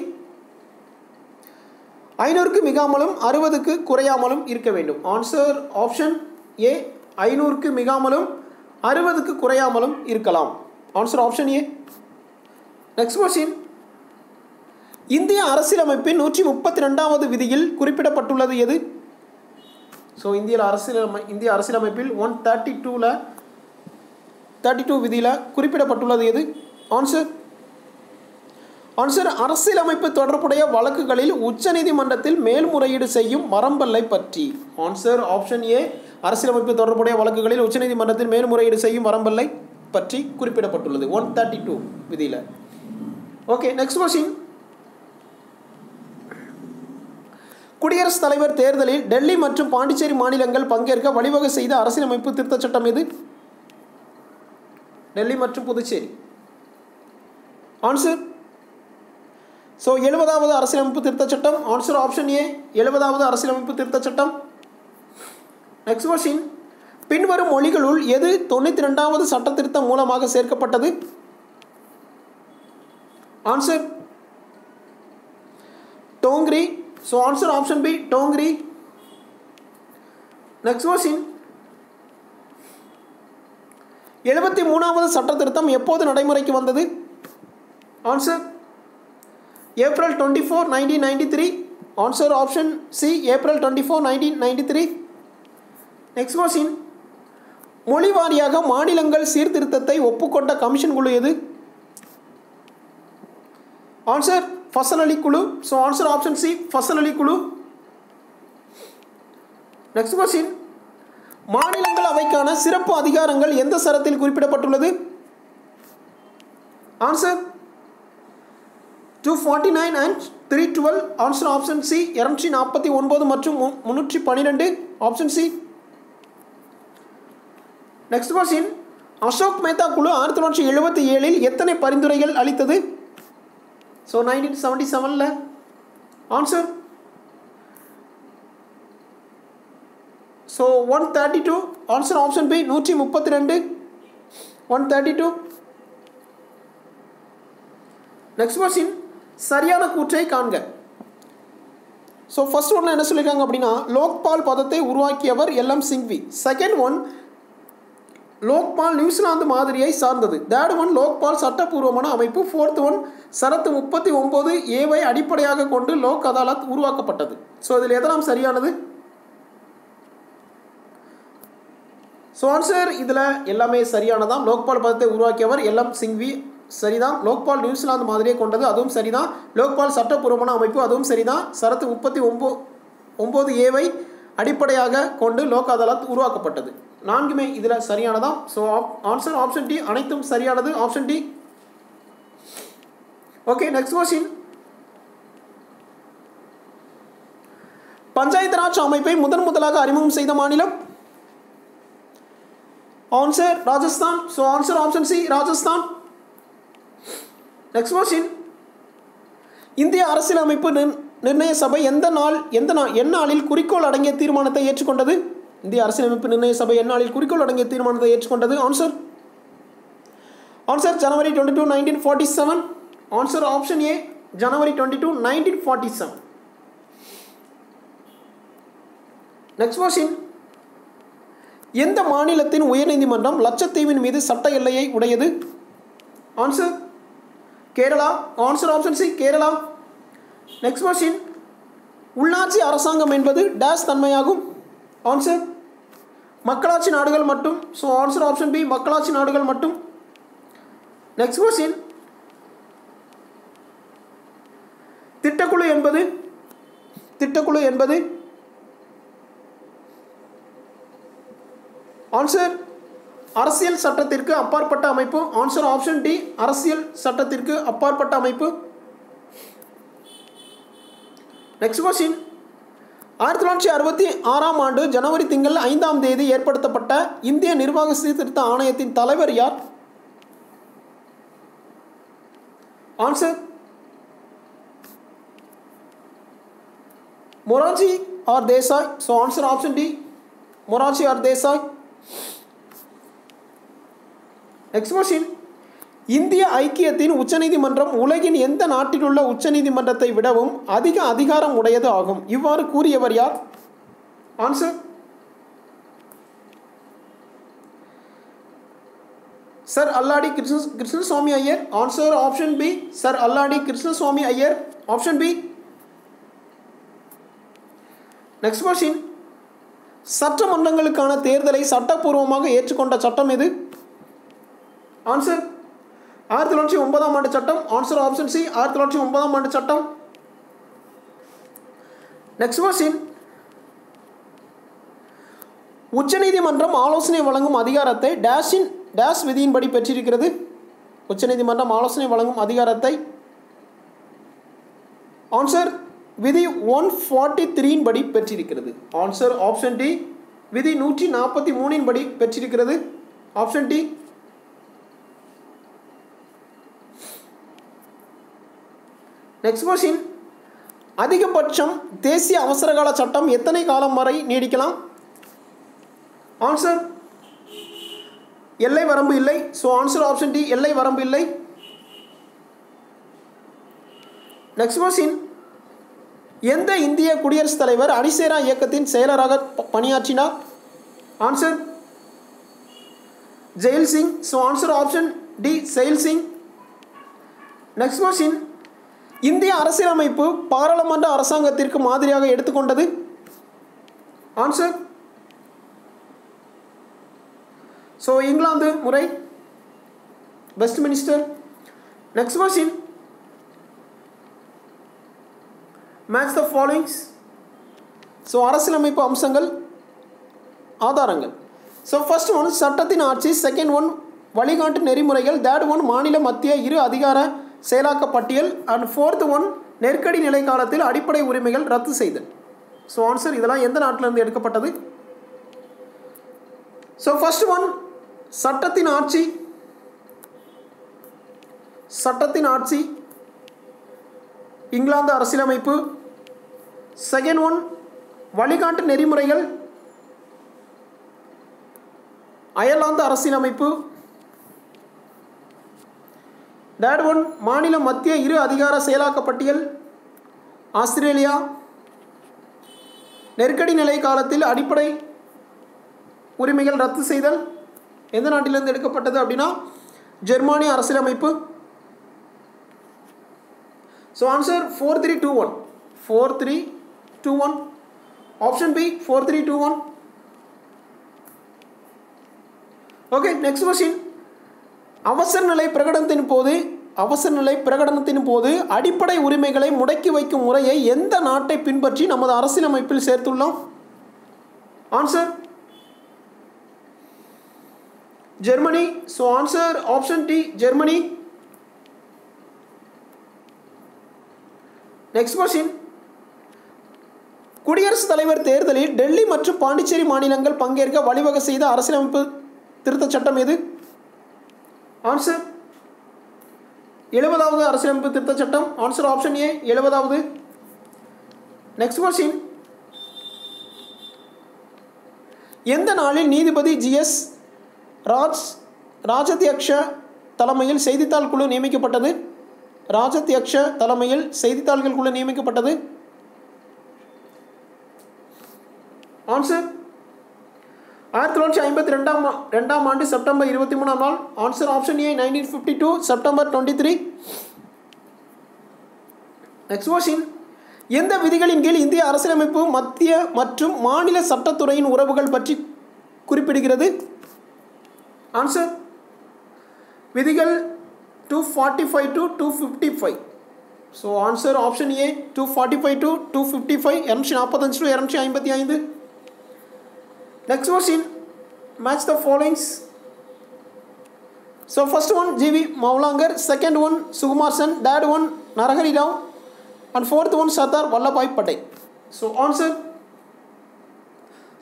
ஐநூறுக்கு மிகாமலும் அறுபதுக்கு குறையாமலும் இருக்க வேண்டும் ஆன்சர் ஆப்ஷன் ஏ ஐநூறுக்கு மிகாமலும் அறுபதுக்கு குறையாமலும் இருக்கலாம் answer option A next question இந்திய அரசியலமைப்பின் நூற்றி முப்பத்தி ரெண்டாவது விதியில் குறிப்பிடப்பட்டுள்ளது எது ஸோ இந்திய அரசியலமை இந்திய அரசியலமைப்பில் ஒன் தேர்ட்டி டூவில் தேர்ட்டி டூ விதியில் குறிப்பிடப்பட்டுள்ளது எது ஆன்சர் ஆன்சர் அரசியலமைப்பு தொடர்புடைய வழக்குகளில் உச்சநீதிமன்றத்தில் மேல்முறையீடு செய்யும் வரம்பல்லை பற்றி ஆன்சர் ஆப்ஷன் ஏ அரசியலமைப்பு தொடர்புடைய வழக்குகளில் உச்சநீதிமன்றத்தில் மேல்முறையீடு செய்யும் வரம்பல்லை பற்றி குறிப்பிடப்பட்டுள்ளது ஒன் தேர்ட்டி டூ விதியில் ஓகே நெக்ஸ்ட் கொஸ்டின் குடியரசுத் தலைவர் தேர்தலில் டெல்லி மற்றும் பாண்டிச்சேரி மாநிலங்கள் பங்கேற்க வழிவகை செய்த அரசியலமைப்பு திருத்தச் சட்டம் எது டெல்லி மற்றும் புதுச்சேரி ஆன்சர் ஸோ எழுபதாவது அரசியலமைப்பு திருத்தச் சட்டம் ஆன்சர் ஆப்ஷன் ஏ எழுபதாவது அரசியலமைப்பு திருத்தச் சட்டம் நெக்ஸ்ட் கொஸ்டின் பின்வரும் மொழிகளுள் எது தொண்ணூற்றி ரெண்டாவது சட்ட திருத்தம் மூலமாக சேர்க்கப்பட்டது answer Dogri so answer option B Dogri next question எழுபத்தி மூணாவது சட்ட திருத்தம் எப்போது நடைமுறைக்கு வந்தது answer April twenty four nineteen ninety three answer option C April twenty four nineteen ninety three next question மொழி வாரியாக மாநிலங்கள் சீர்திருத்தத்தை ஒப்புக்கொண்ட கமிஷன் குழு எது ஆன்சர் ஃபசல் அலி குழு so answer option C Fazal Ali குழு நெக்ஸ்ட் கொஸ்டின் மாநிலங்கள் அவைக்கான சிறப்பு அதிகாரங்கள் எந்த சரத்தில் குறிப்பிடப்பட்டுள்ளது answer two forty nine and three twelve answer option C இரநூற்றி நாற்பத்தி ஒன்பது மற்றும் மு- முந்நூற்றி பன்னிரெண்டு option C next question Ashok Mehta குழு ஆயிரத்தி தொள்ளாயிரத்தி எழுபத்தி ஏழில் எத்தனை பரிந்துரைகள் அளித்தது ஸோ நைன்டீன் செவன்டி செவனில் answer so one thirty two answer option B நூற்றி முப்பத்தி ரெண்டு one thirty two next question சரியான கூற்றை காண்க ஸோ ஃபர்ஸ்ட் ஒன்ல என்ன சொல்லியிருக்காங்க அப்படின்னா லோக்பால் பதத்தை உருவாக்கியவர் LM Singhvi second one Lokpal New Zealand மாதிரியை சார்ந்தது தேர்ட் ஒன் லோக்பால் சட்டப்பூர்வமான அமைப்பு ஃபோர்த் ஒன் சரத்து முப்பத்தி ஒம்பது ஏவை அடிப்படையாக கொண்டு லோக் அதாலத் உருவாக்கப்பட்டது ஸோ இதில் எதெல்லாம் சரியானது ஸோ ஆன்சர் இதில் எல்லாமே சரியானதாம் லோக்பால் பதத்தை உருவாக்கியவர் எல்எம் சிங்வி சரிதான் லோக்பால் நியூசிலாந்து மாதிரியே கொண்டது அதுவும் சரிதான் லோக்பால் சட்டப்பூர்வமான அமைப்பு அதுவும் சரிதான் சரத்து முப்பத்தி ஒம்போ ஒம்பது ஏவை அடிப்படையாக கொண்டு லோக் அதாலத் உருவாக்கப்பட்டது நான்குமே இதில் சரியானதாம் ஸோ ஆன்சர் ஆப்ஷன் டி அனைத்தும் சரியானது option D okay next question panchayat raj அமைப்பை முதன் முதலாக அறிமுகம் செய்த மாநிலம் answer Rajasthan so answer option C Rajasthan next question இந்திய அரசியலமைப்பு நிர்- நிர்ணய சபை எந்த நாள் எந்த நாள் எந்நாளில் குறிக்கோள் அடங்கிய தீர்மானத்தை ஏற்றுக்கொண்டது இந்திய அரசியலமைப்பு நிர்ணய சபை எந்நாளில் குறிக்கோள் அடங்கிய தீர்மானத்தை ஏற்றுக்கொண்டது answer answer January twenty two nineteen forty seven answer option A January twenty two nineteen forty seven next question எந்த மாநிலத்தின் உயர்நீதிமன்றம் லட்சத்தீவின் மீது சட்ட எல்லையை உடையது answer Kerala answer option C Kerala next question உள்ளாட்சி அரசாங்கம் என்பது டேஷ் தன்மையாகும் ஆன்சர் மக்களாட்சி நாடுகள் மட்டும் ஸோ ஆன்சர் ஆப்ஷன் பி மக்களாட்சி நாடுகள் மட்டும் நெக்ஸ்ட் கொஸ்டின் திட்டக்குழு என்பது திட்டக்குழு என்பது ஆன்சர் அரசியல் சட்டத்திற்கு அப்பாற்பட்ட அமைப்பு ஆன்சர் ஆப்ஷன் டி அரசியல் சட்டத்திற்கு அப்பாற்பட்ட அமைப்பு நெக்ஸ்ட் கொஸ்டின் ஆயிரத்தி தொள்ளாயிரத்தி அறுபத்தி ஆறாம் ஆண்டு ஜனவரி திங்கள் ஐந்தாம் தேதி ஏற்படுத்தப்பட்ட இந்திய நிர்வாக சீர்திருத்த ஆணையத்தின் தலைவர் யார் answer Morarji R Desai so answer option D Morarji R Desai next question இந்திய ஐக்கியத்தின் உச்சநீதிமன்றம் உலகின் எந்த நாட்டில் உள்ள உச்சநீதிமன்றத்தை விடவும் அதிக அதிகாரம் உடையது ஆகும் இவ்வாறு கூறியவர் யார் answer sir Alladi Krishna Krishnaswamy Iyer answer option B sir Alladi Krishnaswamy Iyer option B next question சட்டமன்றங்களுக்கான தேர்தலை சட்டப்பூர்வமாக ஏற்றுக்கொண்ட சட்டம் எது ஆன்சர் ஆயிரத்தி தொள்ளாயிரத்தி ஒன்பதாம் ஆண்டு சட்டம் ஆன்சர் ஆப்ஷன் சி ஆயிரத்தி தொள்ளாயிரத்தி ஒன்பதாம் ஆண்டு சட்டம் நெக்ஸ்ட் கொஸ்டின் உச்சநீதிமன்றம் ஆலோசனை வழங்கும் அதிகாரத்தை டேஷின் டேஷ் விதியின்படி பெற்றிருக்கிறது உச்சநீதிமன்றம் ஆலோசனை வழங்கும் அதிகாரத்தை ஆன்சர் விதி ஒன் ஃபார்ட்டி த்ரீன் படி பெற்றிருக்கிறது ஆன்சர் ஆப்ஷன் டி விதி நூற்றி நாற்பத்தி மூணின் படி பெற்றிருக்கிறது ஆப்ஷன் டி நெக்ஸ்ட் கொஸ்டின் அதிகபட்சம் தேசிய அவசரகால சட்டம் எத்தனை காலம் வரை நீடிக்கலாம் ஆன்சர் எல்லை வரம்பு இல்லை ஸோ ஆன்சர் ஆப்ஷன் டி எல்லை வரம்பு இல்லை நெக்ஸ்ட் கொஸ்டின் எந்த இந்திய குடியரசுத் தலைவர் அணிசேரா இயக்கத்தின் செயலராக ப- பணியாற்றினார் answer Zail Singh so answer option D Zail Singh next question இந்திய அரசியலமைப்பு பாராளுமன்ற அரசாங்கத்திற்கு மாதிரியாக எடுத்துக்கொண்டது ஆன்சர் ஸோ இங்கிலாந்து முறை Westminster next question match the followings so அரசியலமைப்பு அம்சங்கள் ஆதாரங்கள் ஸோ ஃபர்ஸ்ட் ஒன் சட்டத்தின் ஆட்சி செகண்ட் ஒன் வழிகாட்டு நெறிமுறைகள் தேர்ட் ஒன் மாநில மத்திய இரு அதிகார செயலாக்க பட்டியல் அண்ட் ஃபோர்த் ஒன் நெருக்கடி நிலை காலத்தில் அடிப்படை உரிமைகள் ரத்து செய்தல் ஸோ ஆன்சர் இதெல்லாம் எந்த நாட்டிலிருந்து எடுக்கப்பட்டது ஸோ ஃபர்ஸ்ட் ஒன் சட்டத்தின் ஆட்சி சட்டத்தின் ஆட்சி இங்கிலாந்து அரசியலமைப்பு செகண்ட் ஒன் வழிகாட்டு நெறிமுறைகள் அயர்லாந்து அரசியலமைப்பு தேர்ட் ஒன் மாநில மத்திய இரு அதிகார செயலாக்க பட்டியல் ஆஸ்திரேலியா நெருக்கடி நிலை காலத்தில் அடிப்படை உரிமைகள் ரத்து செய்தல் எந்த நாட்டிலிருந்து எடுக்கப்பட்டது அப்படின்னா ஜெர்மானிய அரசியலமைப்பு so answer four three two one four three two one option B four three two one okay next question அவசர நிலை பிரகடனத்தின் போது அவசர நிலை பிரகடனத்தின் போது அடிப்படை உரிமைகளை முடக்கி வைக்கும் முறையை எந்த நாட்டை பின்பற்றி நமது அரசியலமைப்பில் சேர்த்துள்ளோம் answer Germany so answer option D Germany next question குடியரசுத் தலைவர் தேர்தலில் டெல்லி மற்றும் பாண்டிச்சேரி மாநிலங்கள் பங்கேற்க வழிவகை செய்த அரசியலமைப்பு திருத்தச் சட்டம் எது ஆன்சர் எழுபதாவது அரசியலமைப்பு திருத்தச் சட்டம் ஆன்சர் ஆப்ஷன் ஏ எழுபதாவது நெக்ஸ்ட் கொஸ்டின் எந்த நாளில் நீதிபதி ஜிஎஸ் ராஜ் ராஜத்யக்ஷ தலைமையில் செய்தித்தாள் குழு நியமிக்கப்பட்டது ராஜத்யக்ஷ தலைமையில் செய்தித்தாள்கள் குழு நியமிக்கப்பட்டது ஆன்சர் ஆயிரத்தி தொள்ளாயிரத்தி ஐம்பத்தி ரெண்டாம் ஆ- ரெண்டாம் ஆண்டு செப்டம்பர் இருபத்தி மூணாம் நாள் answer option A nineteen fifty two September twenty three next question எந்த விதிகளின் கீழ் இந்திய அரசியலமைப்பு மத்திய மற்றும் மாநில சட்டத்துறையின் உறவுகள் பற்றி குறிப்பிடுகிறது ஆன்சர் விதிகள் two forty five to two fifty five so answer option A two forty five to two fifty five இரநூற்றி நாற்பத்தஞ்சு டு இரநூற்றி ஐம்பத்தி ஐந்து next question match the followings so first one GV Mavalankar second one Sukumar Sen third one Narahari Rao and fourth one Sardar Vallabhbhai Patel so answer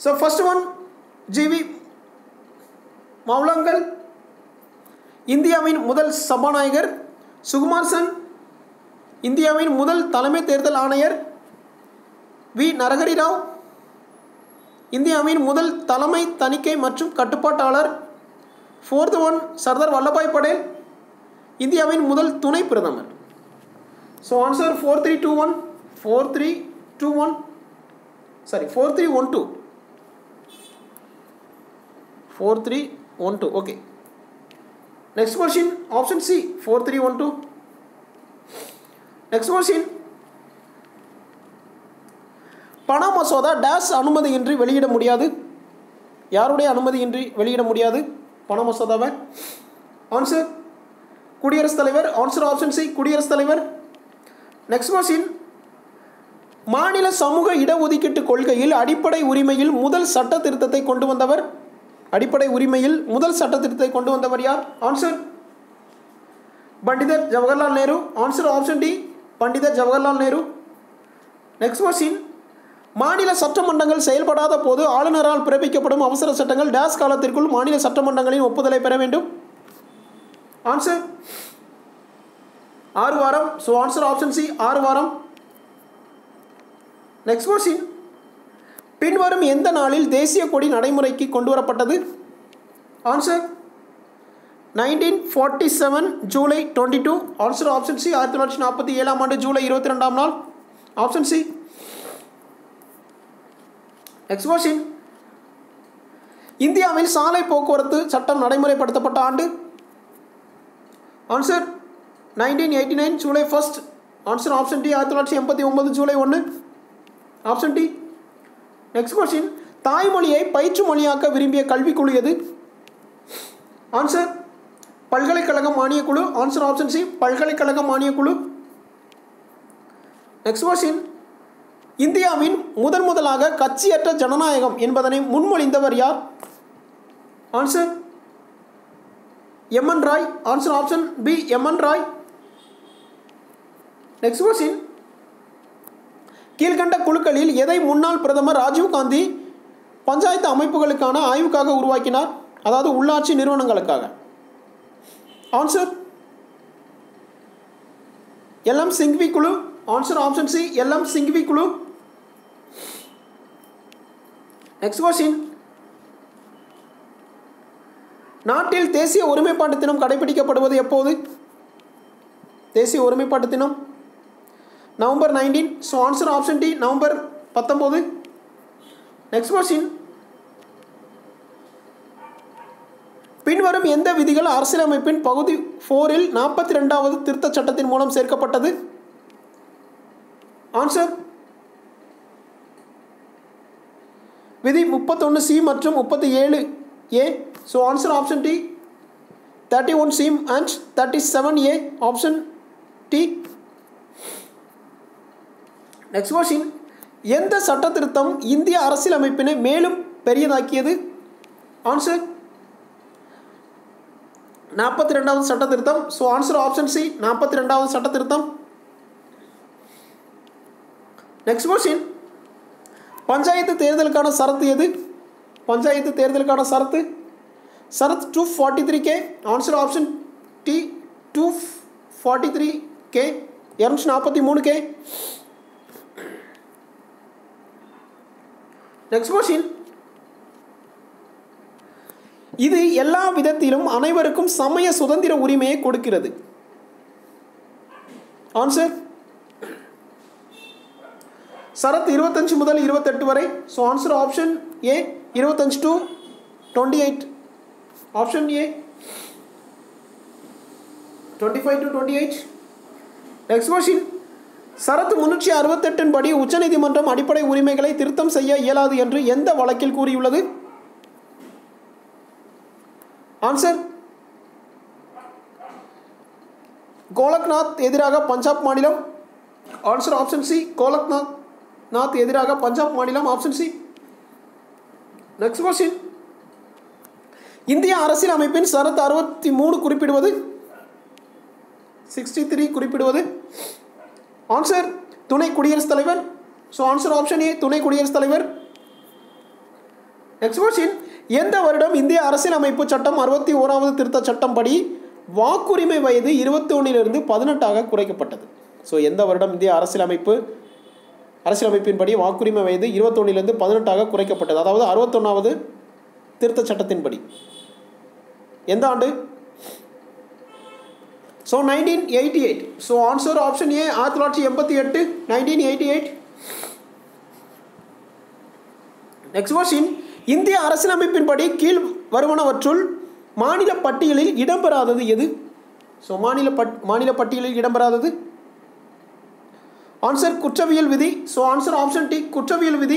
so first one GV Mavalankar இந்தியாவின் முதல் சபாநாயகர் Sukumar Sun இந்தியாவின் முதல் தலைமை தேர்தல் ஆணையர் வி நரஹரி ராவ் இந்தியாவின் முதல் தலைமை தணிக்கை மற்றும் கட்டுப்பாட்டாளர் ஃபோர்த் ஒன் சர்தார் வல்லபாய் படேல் இந்தியாவின் முதல் துணை பிரதமர் so answer four three two one four three two one sorry four three one two four three one two okay next question option C four three one two next question பண மசோதா days அனுமதியின்றி வெளியிட முடியாது யாருடைய அனுமதியின்றி வெளியிட முடியாது பண மசோதாவை ஆன்சர் குடியரசுத் தலைவர் ஆன்சர் ஆப்ஷன் சி குடியரசுத் தலைவர் நெக்ஸ்ட் கொஸ்டின் மாநில சமூக இடஒதுக்கீட்டு கொள்கையில் அடிப்படை உரிமையில் முதல் சட்ட திருத்தத்தை கொண்டு வந்தவர் அடிப்படை உரிமையில் முதல் சட்ட திருத்தத்தை கொண்டு வந்தவர் யார் ஆன்சர் பண்டிதர் Jawaharlal Nehru answer option D பண்டிதர் ஜவஹர்லால் நேரு நெக்ஸ்ட் கொஸ்டின் மாநில சட்டமன்றங்கள் செயல்படாத போது ஆளுநரால் பிறப்பிக்கப்படும் அவசர சட்டங்கள் டேஸ் காலத்திற்குள் மாநில சட்டமன்றங்களின் ஒப்புதலை பெற வேண்டும் ஆன்சர் ஆறு வாரம் ஸோ ஆன்சர் ஆப்ஷன் சி ஆறு வாரம் நெக்ஸ்ட் கொஸ்டின் பின்வரும் எந்த நாளில் தேசிய கொடி நடைமுறைக்கு கொண்டு வரப்பட்டது answer nineteen forty seven July twenty two answer option C ஆயிரத்தி தொள்ளாயிரத்தி நாற்பத்தி ஏழாம் ஆண்டு ஜூலை இருபத்தி ரெண்டாம் நாள் ஆப்ஷன் சி நெக்ஸ்ட் கொஸ்டின் இந்தியாவில் சாலை போக்குவரத்து சட்டம் நடைமுறைப்படுத்தப்பட்ட ஆண்டு answer nineteen eighty nine July first answer option D ஆயிரத்தி தொள்ளாயிரத்தி எண்பத்தி ஒன்பது ஜூலை ஒன்று ஆப்ஷன் டி நெக்ஸ்ட் கொஸ்டின் தாய்மொழியை பயிற்று மொழியாக்க விரும்பிய கல்விக்குழு எது ஆன்சர் பல்கலைக்கழக மானியக்குழு ஆன்சர் ஆப்ஷன் சி பல்கலைக்கழக மானியக்குழு நெக்ஸ்ட் கொஸ்டின் இந்தியாவின் முதன் முதலாக கட்சியற்ற ஜனநாயகம் என்பதனை முன்மொழிந்தவர் யார் answer MN Roy answer option B MN Roy next question கீழ்கண்ட குழுக்களில் எதை முன்னாள் பிரதமர் ராஜீவ் காந்தி பஞ்சாயத்து அமைப்புகளுக்கான ஆய்வுக்காக உருவாக்கினார் அதாவது உள்ளாட்சி நிறுவனங்களுக்காக ஆன்சர் எல்எம் சிங்வி குழு answer option C LM Singhvi குழு நெக்ஸ்ட் கொஸ்டின் நாட்டில் தேசிய ஒருமைப்பாட்டு தினம் கடைபிடிக்கப்படுவது எப்போது தேசிய ஒருமைப்பாட்டு தினம் November nineteen so answer option D November பத்தொம்போது நெக்ஸ்ட் கொஸ்டின் பின்வரும் எந்த விதிகள் அரசியலமைப்பின் பகுதி ஃபோரில் நாற்பத்தி ரெண்டாவது திருத்தச் சட்டத்தின் மூலம் சேர்க்கப்பட்டது ஆன்சர் விதி முப்பத்தொன்று சி மற்றும் முப்பத்தி ஏழு A so answer option D thirty one C and thirty seven A option D next question எந்த சட்ட திருத்தம் இந்திய அரசியலமைப்பினை மேலும் பெரியதாக்கியது ஆன்சர் நாற்பத்தி ரெண்டாவது சட்ட திருத்தம் ஸோ ஆன்சர் ஆப்ஷன் சி நாற்பத்தி ரெண்டாவது சட்ட திருத்தம் நெக்ஸ்ட் கொஸ்டின் பஞ்சாயத்து தேர்தலுக்கான சரத்து எது பஞ்சாயத்து தேர்தலுக்கான சரத்து சரத் two forty three K answer option D two forty three K இரநூற்றி நாற்பத்தி மூணு கே நெக்ஸ்ட் கொஸ்டின் இது எல்லா விதத்திலும் அனைவருக்கும் சமய சுதந்திர உரிமையை கொடுக்கிறது ஆன்சர் சரத் இருபத்தஞ்சு முதல் இருபத்தெட்டு வரை ஸோ ஆன்சர் ஆப்ஷன் ஏ இருபத்தஞ்சு to twenty eight option A twenty five to twenty eight next question சரத்து முன்னூற்றி அறுபத்தெட்டின் படி உச்சநீதிமன்றம் அடிப்படை உரிமைகளை திருத்தம் செய்ய இயலாது என்று எந்த வழக்கில் கூறியுள்ளது ஆன்சர் கோலக்நாத் எதிராக பஞ்சாப் மாநிலம் answer option C Golaknath Nath எதிராக பஞ்சாப் மாநிலம் ஆப்ஷன் சி நெக்ஸ்ட் கொஸ்டின் இந்திய அரசியல் அமைப்பின் சரத் அறுபத்தி மூணு குறிப்பிடுவது சிக்ஸ்டி த்ரீ குறிப்பிடுவது ஆன்சர் துணை குடியரசுத் தலைவர் ஸோ ஆன்சர் ஆப்ஷன் ஏ துணை குடியரசுத் தலைவர் நெக்ஸ்ட் கொஸ்டின் எந்த வருடம் இந்திய அரசியலமைப்பு சட்டம் அறுபத்தி ஓராவது திருத்த சட்டம் படி வாக்குரிமை வயது இருபத்தி ஒன்றிலிருந்து பதினெட்டாக குறைக்கப்பட்டது ஸோ எந்த வருடம் இந்திய அரசியலமைப்பு அரசியலமைப்பின்படி வாக்குரிமை வயது இருபத்தொன்னிலிருந்து பதினெட்டாக குறைக்கப்பட்டது அதாவது அறுபத்தொன்னாவது திருத்த சட்டத்தின்படி எந்த ஆண்டு so nineteen eighty eight so answer option A ஆயிரத்தி தொள்ளாயிரத்தி எண்பத்தி எட்டு nineteen eighty eight next question இந்திய அரசியலமைப்பின்படி கீழ் வருவனவற்றுள் மாநில பட்டியலில் இடம்பெறாதது எது ஸோ மாநில பட் மாநில பட்டியலில் இடம்பெறாதது ஆன்சர் குற்றவியல் விதி ஸோ ஆன்சர் ஆப்ஷன் டி குற்றவியல் விதி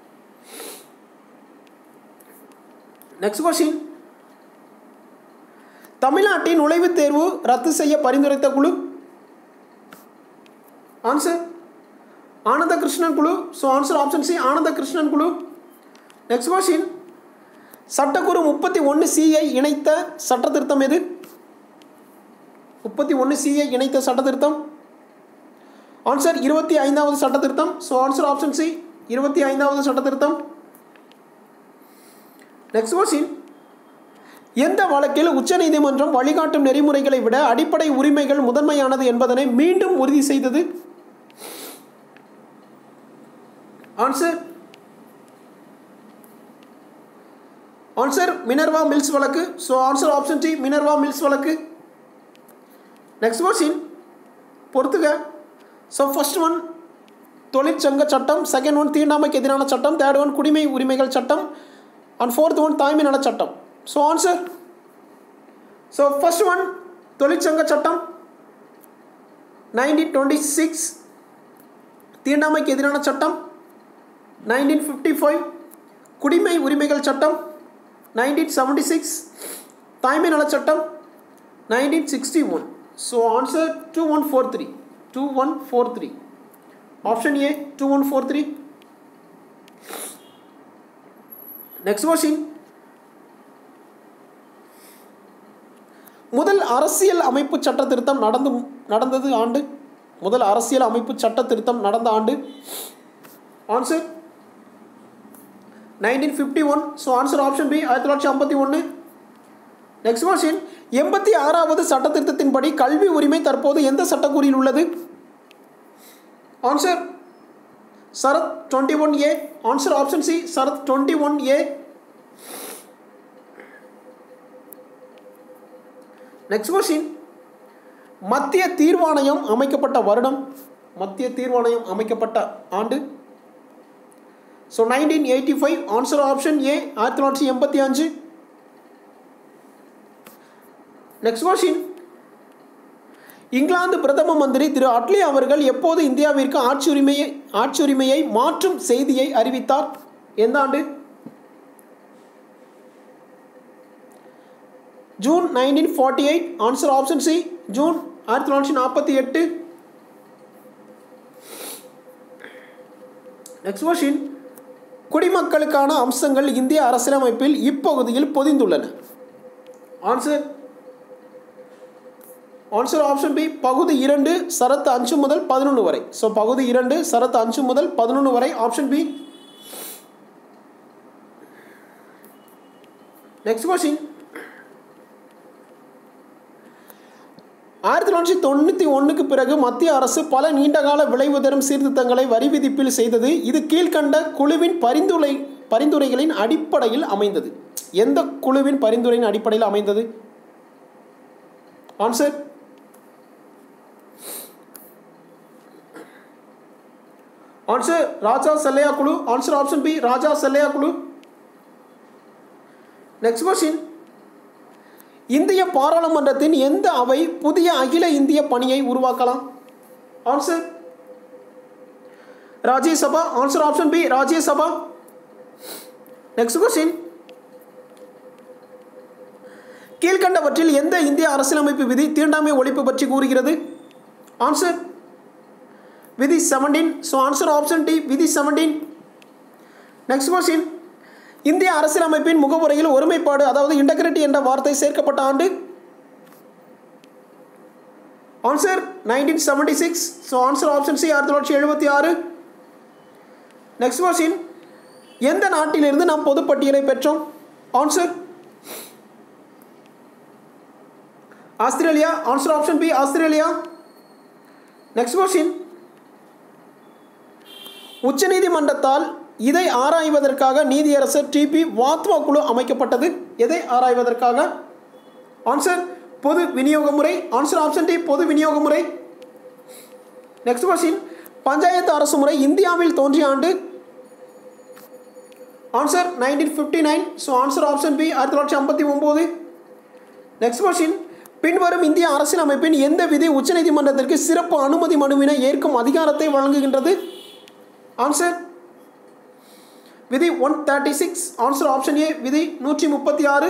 நெக்ஸ்ட் கொஸ்டின் தமிழ்நாட்டின் நுழைவுத் தேர்வு ரத்து செய்ய பரிந்துரைத்த குழு ஆன்சர் ஆனந்த கிருஷ்ணன் குழு ஸோ ஆன்சர் ஆப்ஷன் சி ஆனந்த கிருஷ்ணன் குழு நெக்ஸ்ட் கொஸ்டின் சட்டக்குழு முப்பத்தி ஒன்று சிஐ இணைத்த சட்ட திருத்தம் எது முப்பத்தி ஒன்று சிஐ இணைத்த சட்ட திருத்தம் ஆன்சர் இருபத்தி ஐந்தாவது சட்ட திருத்தம் ஸோ ஆன்சர் ஆப்ஷன் சி இருபத்தி ஐந்தாவது சட்ட திருத்தம் நெக்ஸ்ட் கொஸ்டின் எந்த வழக்கில் உச்சநீதிமன்றம் வழிகாட்டும் நெறிமுறைகளை விட அடிப்படை உரிமைகள் முதன்மையானது என்பதனை மீண்டும் உறுதி செய்தது ஆன்சர் ஆன்சர் மினர்வா மில்ஸ் வழக்கு so answer option D Minerva Mills வழக்கு நெக்ஸ்ட் கொஸ்டின் பொறுத்துக ஸோ ஃபர்ஸ்ட் ஒன் தொழிற்சங்க சட்டம் செகண்ட் ஒன் தீண்டாமைக்கு எதிரான சட்டம் தேர்ட் ஒன் குடிமை உரிமைகள் சட்டம் அண்ட் ஃபோர்த் ஒன் தாய்மை நல சட்டம் so answer so first one தொழிற்சங்க சட்டம் நைன்டீன் டுவெண்ட்டி சிக்ஸ் தீண்டாமைக்கு எதிரான சட்டம் நைன்டீன் ஃபிஃப்டி ஃபைவ் குடிமை உரிமைகள் சட்டம் நைன்டீன் செவன்டி சிக்ஸ் தாய்மை நல சட்டம் nineteen sixty one so answer two one four three two one four three option A two one four three next question முதல் அரசியல் அமைப்பு சட்ட திருத்தம் நடந்து நடந்தது ஆண்டு முதல் அரசியல் அமைப்பு சட்ட திருத்தம் நடந்த ஆண்டு answer nineteen fifty one so answer option B ஆயிரத்தி தொள்ளாயிரத்தி ஐம்பத்தி ஒன்று நெக்ஸ்ட் கொஸ்டின் எண்பத்தி ஆறாவது சட்ட திருத்தத்தின்படி கல்வி உரிமை தற்போது எந்த சட்டக்கூறில் உள்ளது ஆன்சர் சரத் twenty one A answer option C சரத் twenty one A next question மத்திய தீர்வாணையம் அமைக்கப்பட்ட வருடம் மத்திய தீர்வாணையம் அமைக்கப்பட்ட ஆண்டு so nineteen eighty five answer option A ஆயிரத்தி தொள்ளாயிரத்தி எண்பத்தி அஞ்சு நெக்ஸ்ட் கொஸ்டின் இங்கிலாந்து பிரதம மந்திரி திரு அட்லி அவர்கள் எப்போது இந்தியாவிற்கு ஆட்சி உரிமையை ஆட்சி உரிமையை மாற்றும் செய்தியை அறிவித்தார் எந்த ஆண்டு June nineteen forty eight answer option C June ஆயிரத்தி தொள்ளாயிரத்தி நாற்பத்தி எட்டு நெக்ஸ்ட் கொஸ்டின் குடிமக்களுக்கான அம்சங்கள் இந்திய அரசியலமைப்பில் இப்பகுதியில் பொதிந்துள்ளன ஆன்சர் ஆன்சர் ஆப்ஷன் பி பகுதி இரண்டு சரத்து அஞ்சு முதல் பதினொன்று வரை ஸோ பகுதி இரண்டு சரத்து அஞ்சு முதல் பதினொன்று வரை ஆப்ஷன் பி நெக்ஸ்ட் கொஸ்டின் ஆயிரத்தி தொள்ளாயிரத்தி தொண்ணூற்றி ஒன்றுக்கு பிறகு மத்திய அரசு பல நீண்டகால விளைவு தரும் சீர்திருத்தங்களை வரி விதிப்பில் செய்தது இது கீழ்கண்ட குழுவின் பரிந்துரை பரிந்துரைகளின் அடிப்படையில் அமைந்தது எந்த குழுவின் பரிந்துரையின் அடிப்படையில் அமைந்தது ஆன்சர் ஆன்சர் ராஜா செல்லையா குழு answer option B Raja Chelliah குழு நெக்ஸ்ட் கொஸ்டின் இந்திய பாராளுமன்றத்தின் எந்த அவை புதிய அகில இந்திய பணியை உருவாக்கலாம் answer Rajya Sabha answer option B Rajya Sabha next question கீழ்கண்டவற்றில் எந்த இந்திய அரசியலமைப்பு விதி தீண்டாமை ஒழிப்பு பற்றி கூறுகிறது ஆன்சர் விதி seventeen so answer option D விதி செவன்டீன் நெக்ஸ்ட் கொஸ்டின் இந்திய அரசியலமைப்பின் முகவுரையில் ஒருமைப்பாடு அதாவது இன்டகிரிட்டி என்ற வார்த்தை சேர்க்கப்பட்ட ஆண்டு answer nineteen seventy six so answer option C ஆயிரத்தி தொள்ளாயிரத்தி எழுபத்தி ஆறு நெக்ஸ்ட் கொஸ்டின் எந்த நாட்டிலிருந்து நாம் பொதுப்பட்டியலை பெற்றோம் answer Australia answer option B Australia next question உச்சநீதிமன்றத்தால் இதை ஆராய்வதற்காக நீதியரசர் டிபி வாத்வா குழு அமைக்கப்பட்டது எதை ஆராய்வதற்காக ஆன்சர் பொது விநியோக முறை ஆன்சர் ஆப்ஷன் டி பொது விநியோக முறை நெக்ஸ்ட் கொஸ்டின் பஞ்சாயத்து அரசு முறை இந்தியாவில் தோன்றிய ஆண்டு answer nineteen fifty nine so answer option B ஆயிரத்தி தொள்ளாயிரத்தி ஐம்பத்தி ஒம்பது நெக்ஸ்ட் கொஸ்டின் பின்வரும் இந்திய அரசியலமைப்பின் எந்த விதி உச்சநீதிமன்றத்திற்கு சிறப்பு அனுமதி மனுவினை ஏற்கும் அதிகாரத்தை வழங்குகின்றது ஆன்சர் விதி one thirty six answer option A விதி நூற்றி முப்பத்தி ஆறு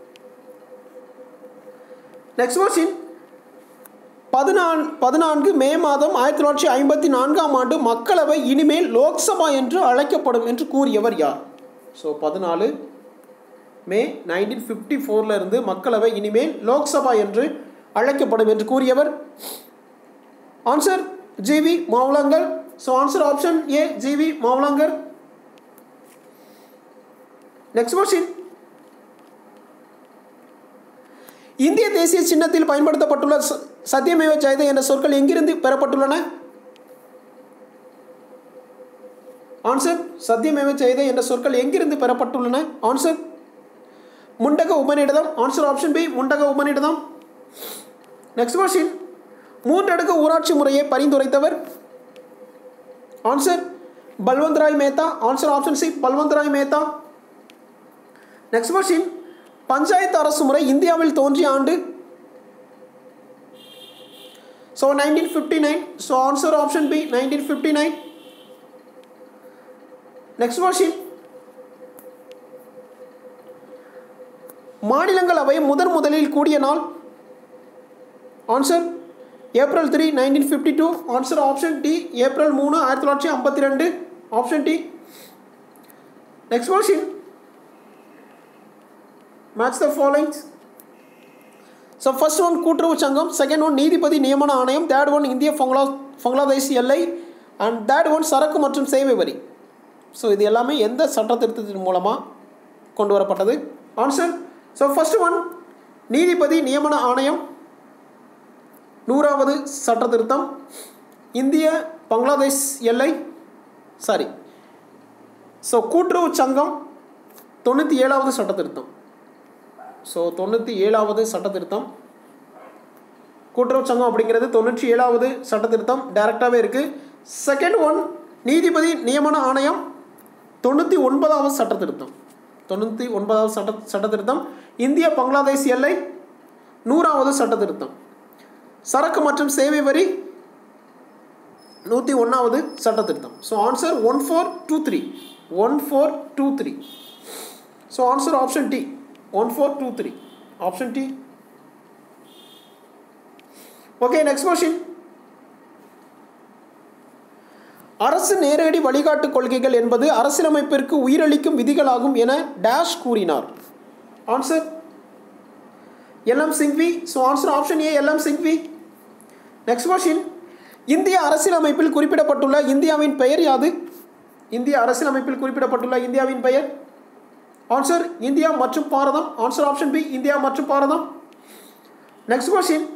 நெக்ஸ்ட் கொஸ்டின் பதினான் பதினான்கு மே மாதம் ஆயிரத்தி தொள்ளாயிரத்தி ஐம்பத்தி நான்காம் ஆண்டு மக்களவை இனிமேல் லோக்சபா என்று அழைக்கப்படும் என்று கூறியவர் யார் ஸோ பதினாலு மே நைன்டீன் ஃபிஃப்டி ஃபோரில் இருந்து மக்களவை இனிமேல் லோக்சபா என்று அழைக்கப்படும் என்று கூறியவர் answer GV Mavalankar so answer option A GV Mavalankar next question இந்திய தேசிய சின்னத்தில் பயன்படுத்தப்பட்டுள்ள ச- சத்தியமேவ ஜெயதே என்ற சொற்கள் எங்கிருந்து பெறப்பட்டுள்ளன ஆன்சர் சத்தியமேவ ஜெயதே என்ற சொற்கள் எங்கிருந்து பெறப்பட்டுள்ளன ஆன்சர் முண்டக உபநிடதம் ஆன்சர் ஆப்ஷன் பி முண்டக உபநிடதம் நெக்ஸ்ட் கொஸ்டின் மூன்றடுக்கு ஊராட்சி முறையை பரிந்துரைத்தவர் answer Balwantrai Mehta answer option C Balwantrai Mehta next question panchayat அரசு முறை இந்தியாவில் தோன்றிய ஆண்டு so nineteen fifty nine so answer option B nineteen fifty nine next question மாநிலங்களவை முதன் முதலில் கூடிய நாள் answer April three nineteen fifty two answer option D April மூணு ஆயிரத்தி தொள்ளாயிரத்தி ஐம்பத்தி ரெண்டு option D next question match the followings so first one கூட்டுறவு சங்கம் செகண்ட் ஒன் நீதிபதி நியமன ஆணையம் தேர்ட் ஒன் இந்திய பங்களா பங்களாதேஷ் எல்லை அண்ட் தேர்ட் ஒன் சரக்கு மற்றும் சேவை வரி ஸோ இது எல்லாமே எந்த சட்ட திருத்தத்தின் மூலமாக கொண்டு வரப்பட்டது ஆன்சர் ஸோ ஃபர்ஸ்ட் ஒன் நீதிபதி நியமன ஆணையம் நூறாவது சட்ட திருத்தம் இந்திய பங்களாதேஷ் எல்லை சாரி ஸோ கூட்டுறவு சங்கம் தொண்ணூற்றி ஏழாவது சட்ட திருத்தம் ஸோ தொண்ணூற்றி ஏழாவது சட்ட திருத்தம் கூட்டுறவு சங்கம் அப்படிங்கிறது தொண்ணூற்றி ஏழாவது சட்ட திருத்தம் டைரக்டாகவே இருக்குது செகண்ட் ஒன் நீதிபதி நியமன ஆணையம் தொண்ணூற்றி ஒன்பதாவது சட்ட திருத்தம் தொண்ணூற்றி ஒன்பதாவது சட்ட சட்ட திருத்தம் இந்திய பங்களாதேஷ் எல்லை நூறாவது சட்ட திருத்தம் சரக்கு மற்றும் சேவை வரி நூற்றி ஒன்றாவது சட்ட திருத்தம் so answer one four two three one four two three so answer option D one four two three option D okay next question அரசு நேரடி வழிகாட்டு கொள்கைகள் என்பது அரசியலமைப்பிற்கு உயிரளிக்கும் விதிகளாகும் என டேஷ் கூறினார் answer LM Singhvi so answer option A LM Singhvi next question இந்திய அரசியலமைப்பில் குறிப்பிடப்பட்டுள்ள இந்தியாவின் பெயர் யாது இந்திய அரசியலமைப்பில் குறிப்பிடப்பட்டுள்ள இந்தியாவின் பெயர் ஆன்சர் இந்தியா மற்றும் Bharatham answer option B India மற்றும் Bharatham next question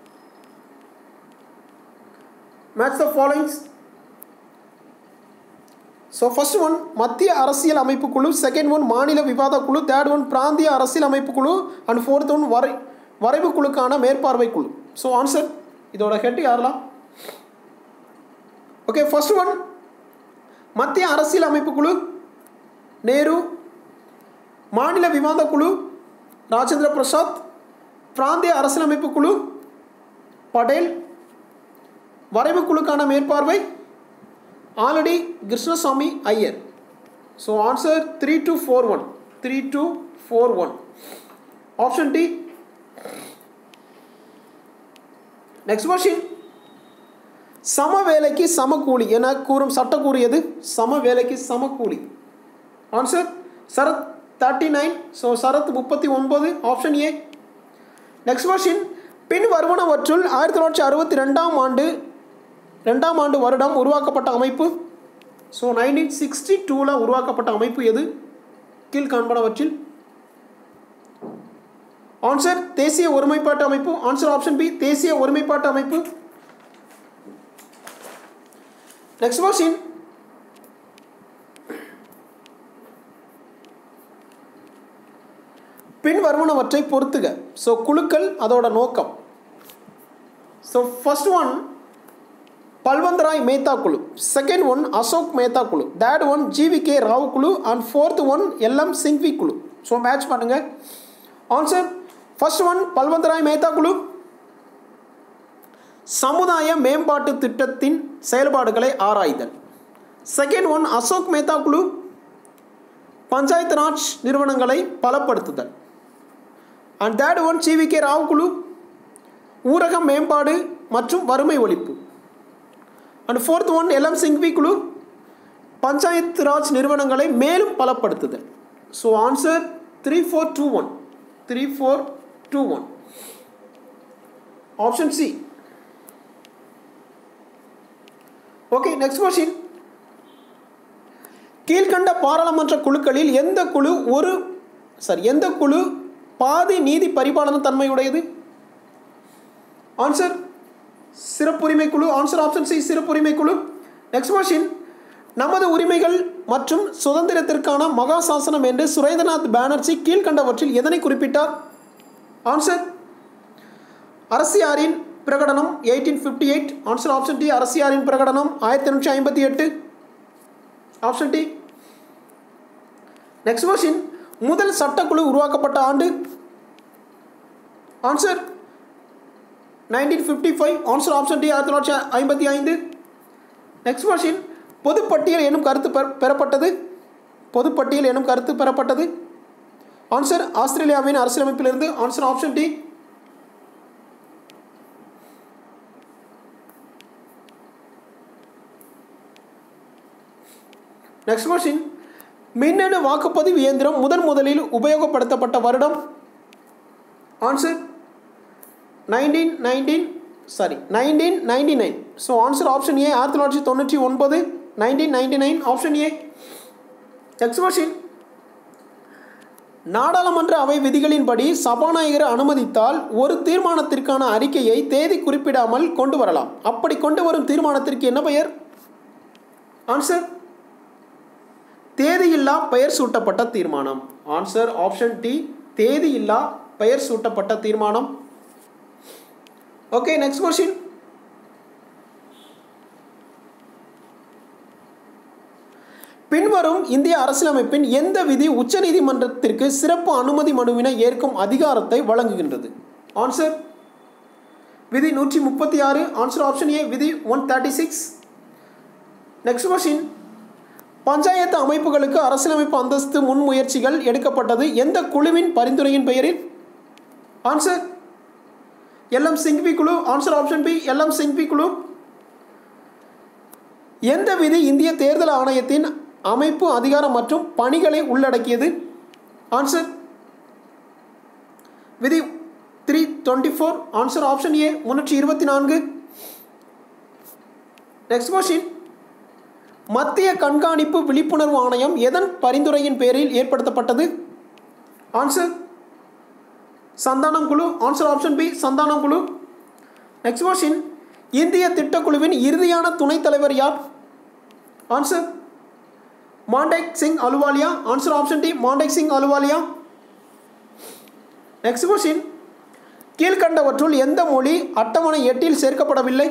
match the followings so first one மத்திய அரசியல் அமைப்பு குழு செகண்ட் ஒன் மாநில விவாத குழு தேர்ட் ஒன் பிராந்திய அரசியல் அமைப்பு குழு அண்ட் ஃபோர்த் ஒன் வரை வரைவு குழுக்கான மேற்பார்வை குழு ஸோ ஆன்சர் இதோட ஹெட் யாரெல்லாம் ஓகே ஃபர்ஸ்ட் ஒன் மத்திய அரசியல் அமைப்பு குழு நேரு மாநில விவாத குழு ராஜேந்திர பிரசாத் பிராந்திய அரசியலமைப்பு குழு படேல் வரைவு குழுக்கான மேற்பார்வை already Krishnaswami Iyer so answer three two four one three two four one option D next question சம வேலைக்கு சம கூலி என கூறும் சட்டம் கூறியது சம வேலைக்கு சம கூலி ஆன்சர் சரத் தேர்ட்டி நைன் ஸோ சரத் முப்பத்தி ஒன்பது ஆப்ஷன் ஏ நெக்ஸ்ட் கொஸ்டின் பின் வருவனவற்றுள் ஆயிரத்தி தொள்ளாயிரத்தி அறுபத்தி ரெண்டாம் ஆண்டு ரெண்டாம் ஆண்டு வருடம் உருவாக்கப்பட்ட அமைப்பு ஸோ நைன்டீன் சிக்ஸ்டி டூவில் உருவாக்கப்பட்ட அமைப்பு எது கீழ்காண்பனவற்றில் ஆன்சர் தேசிய ஒருமைப்பாட்டு அமைப்பு ஆன்சர் ஆப்ஷன் பி தேசிய ஒருமைப்பாட்டு அமைப்பு நெக்ஸ்ட் கொஸ்டின் பின் வருவனவற்றை பொறுத்துக ஸோ குழுக்கள் அதோட நோக்கம் so first one Balwantrai Mehta குழு செகண்ட் ஒன் அசோக் மேத்தா குழு தேர்ட் ஒன் ஜிவிகே ராவ் குழு and fourth one LM Singhvi குழு ஸோ மேட்ச் பண்ணுங்க answer first one Balwantrai Mehta குழு சமுதாய மேம்பாட்டு திட்டத்தின் செயல்பாடுகளை ஆராய்தல் செகண்ட் ஒன் அசோக் மேத்தா குழு பஞ்சாயத்து ராஜ் நிறுவனங்களை பலப்படுத்துதல் and third one GVK Rao குழு ஊரக மேம்பாடு மற்றும் வறுமை ஒழிப்பு and fourth one LM Singhvi குழு பஞ்சாயத்து ராஜ் நிறுவனங்களை மேலும் பலப்படுத்துதல் so answer three four two one three four two one option C okay next question கீழ்கண்ட பாராளுமன்ற குழுக்களில் எந்த குழு ஒரு சாரி எந்த குழு பாதி நீதி பரிபாலன தன்மையுடையது ஆன்சர் சிறப்புரிமை குழு ஆன்சர் ஆப்ஷன் சி சிறப்புரிமை குழு நெக்ஸ்ட் கொஸ்டின் நமது உரிமைகள் மற்றும் சுதந்திரத்திற்கான மகா சாசனம் என்று சுரேந்திரநாத் பானர்ஜி கீழ்கண்டவற்றில் எதனை குறிப்பிட்டார் ஆன்சர் அரசியாரின் பிரகடனம் eighteen fifty eight answer option D அரசியாரின் பிரகடனம் ஆயிரத்தி எண்ணூற்றி ஐம்பத்தி எட்டு ஆப்ஷன் டி நெக்ஸ்ட் கொஸ்டின் முதல் சட்டக்குழு உருவாக்கப்பட்ட ஆண்டு answer nineteen fifty five answer option D ஆயிரத்தி தொள்ளாயிரத்தி ஐம்பத்தி ஐந்து நெக்ஸ்ட் கொஸ்டின் பொதுப்பட்டியல் எனும் கருத்து பெற பெறப்பட்டது பொதுப்பட்டியல் எனும் கருத்து பெறப்பட்டது ஆன்சர் ஆஸ்திரேலியாவின் அரசியலமைப்பிலிருந்து answer option D next question மின்னணு வாக்குப்பதிவு இயந்திரம் முதன் முதலில் உபயோகப்படுத்தப்பட்ட வருடம் answer nineteen nineteen sorry nineteen ninety nine so answer option A ஆயிரத்தி தொள்ளாயிரத்தி தொண்ணூற்றி ஒன்பது nineteen ninety nine option A next question நாடாளுமன்ற அவை விதிகளின்படி சபாநாயகர் அனுமதித்தால் ஒரு தீர்மானத்திற்கான அறிக்கையை தேதி குறிப்பிடாமல் கொண்டு வரலாம் அப்படி கொண்டு வரும் தீர்மானத்திற்கு என்ன பெயர் ஆன்சர் தேதியில்லா பெயர் சூட்டப்பட்ட தீர்மானம் ஆன்சர் ஆப்ஷன் டி தேதியில்லா பெயர் சூட்டப்பட்ட தீர்மானம் ஓகே நெக்ஸ்ட் கொஸ்டின் பின்வரும் இந்திய அரசியலமைப்பின் எந்த விதி உச்சநீதிமன்றத்திற்கு சிறப்பு அனுமதி மனுவினை ஏற்கும் அதிகாரத்தை வழங்குகின்றது ஆன்சர் விதி நூற்றி முப்பத்தி ஆறு ஆன்சர் ஆப்ஷன் ஏ விதி one thirty six next question panchayat அமைப்புகளுக்கு அரசியலமைப்பு அந்தஸ்து முன்முயற்சிகள் எடுக்கப்பட்டது எந்த குழுவின் பரிந்துரையின் பெயரில் ஆன்சர் எல்எம் சிங்வி குழு answer option B LM Singhvi குழு எந்த விதி இந்திய தேர்தல் ஆணையத்தின் அமைப்பு அதிகாரம் மற்றும் பணிகளை உள்ளடக்கியது ஆன்சர் விதி three twenty four answer option A முன்னூற்றி இருபத்தி நான்கு நெக்ஸ்ட் கொஸ்டின் மத்திய கண்காணிப்பு விழிப்புணர்வு ஆணையம் எதன் பரிந்துரையின் பேரில் ஏற்படுத்தப்பட்டது ஆன்சர் சந்தானம் குழு ஆன்சர் ஆப்ஷன் பி சந்தானம் குழு நெக்ஸ்ட் கொஸ்டின் இந்திய திட்டக்குழுவின் இறுதியான துணைத் தலைவர் யார் answer Montek Singh Ahluwalia answer option D Montek Singh Ahluwalia next question கீழ்கண்டவற்றுள் எந்த மொழி அட்டவணை எட்டில் சேர்க்கப்படவில்லை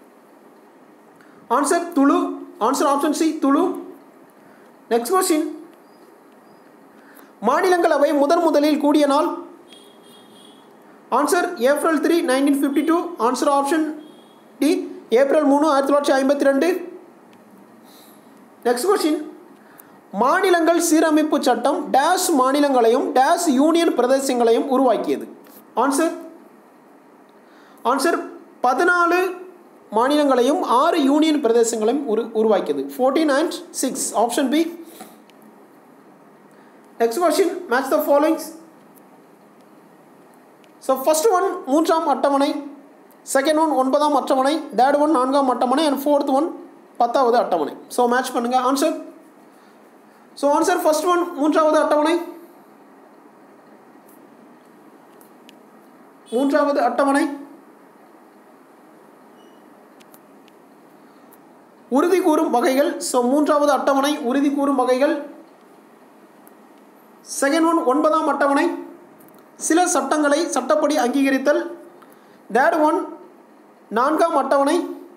answer Tulu answer option C Tulu next question மாநிலங்களவை முதன் முதலில் கூடிய நாள் answer April three nineteen fifty two answer option D April மூணு ஆயிரத்தி தொள்ளாயிரத்தி ஐம்பத்தி ரெண்டு நெக்ஸ்ட் கொஸ்டின் மாநிலங்கள் சீரமைப்பு சட்டம் டேஷ் மாநிலங்களையும் டேஷ் யூனியன் பிரதேசங்களையும் உருவாக்கியது ஆன்சர் ஆன்சர் பதினாலு மாநிலங்களையும் ஆறு யூனியன் பிரதேசங்களையும் உரு உருவாக்கியது fourteen and six option B next question match the followings so first one மூன்றாம் அட்டவணை செகண்ட் ஒன் ஒன்பதாம் அட்டவணை தேர்ட் ஒன் நான்காம் அட்டவணை அண்ட் ஃபோர்த் ஒன் பத்தாவது அட்டவணை ஸோ மேட்ச் பண்ணுங்க answer so answer first one மூன்றாவது அட்டவணை மூன்றாவது அட்டவணை உறுதி கூறும் வகைகள் ஸோ மூன்றாவது அட்டவணை உறுதி கூறும் வகைகள் செகண்ட் ஒன் ஒன்பதாம் அட்டவணை சில சட்டங்களை சட்டப்படி அங்கீகரித்தல் தேர்ட் ஒன் நான்காம் அட்டவணை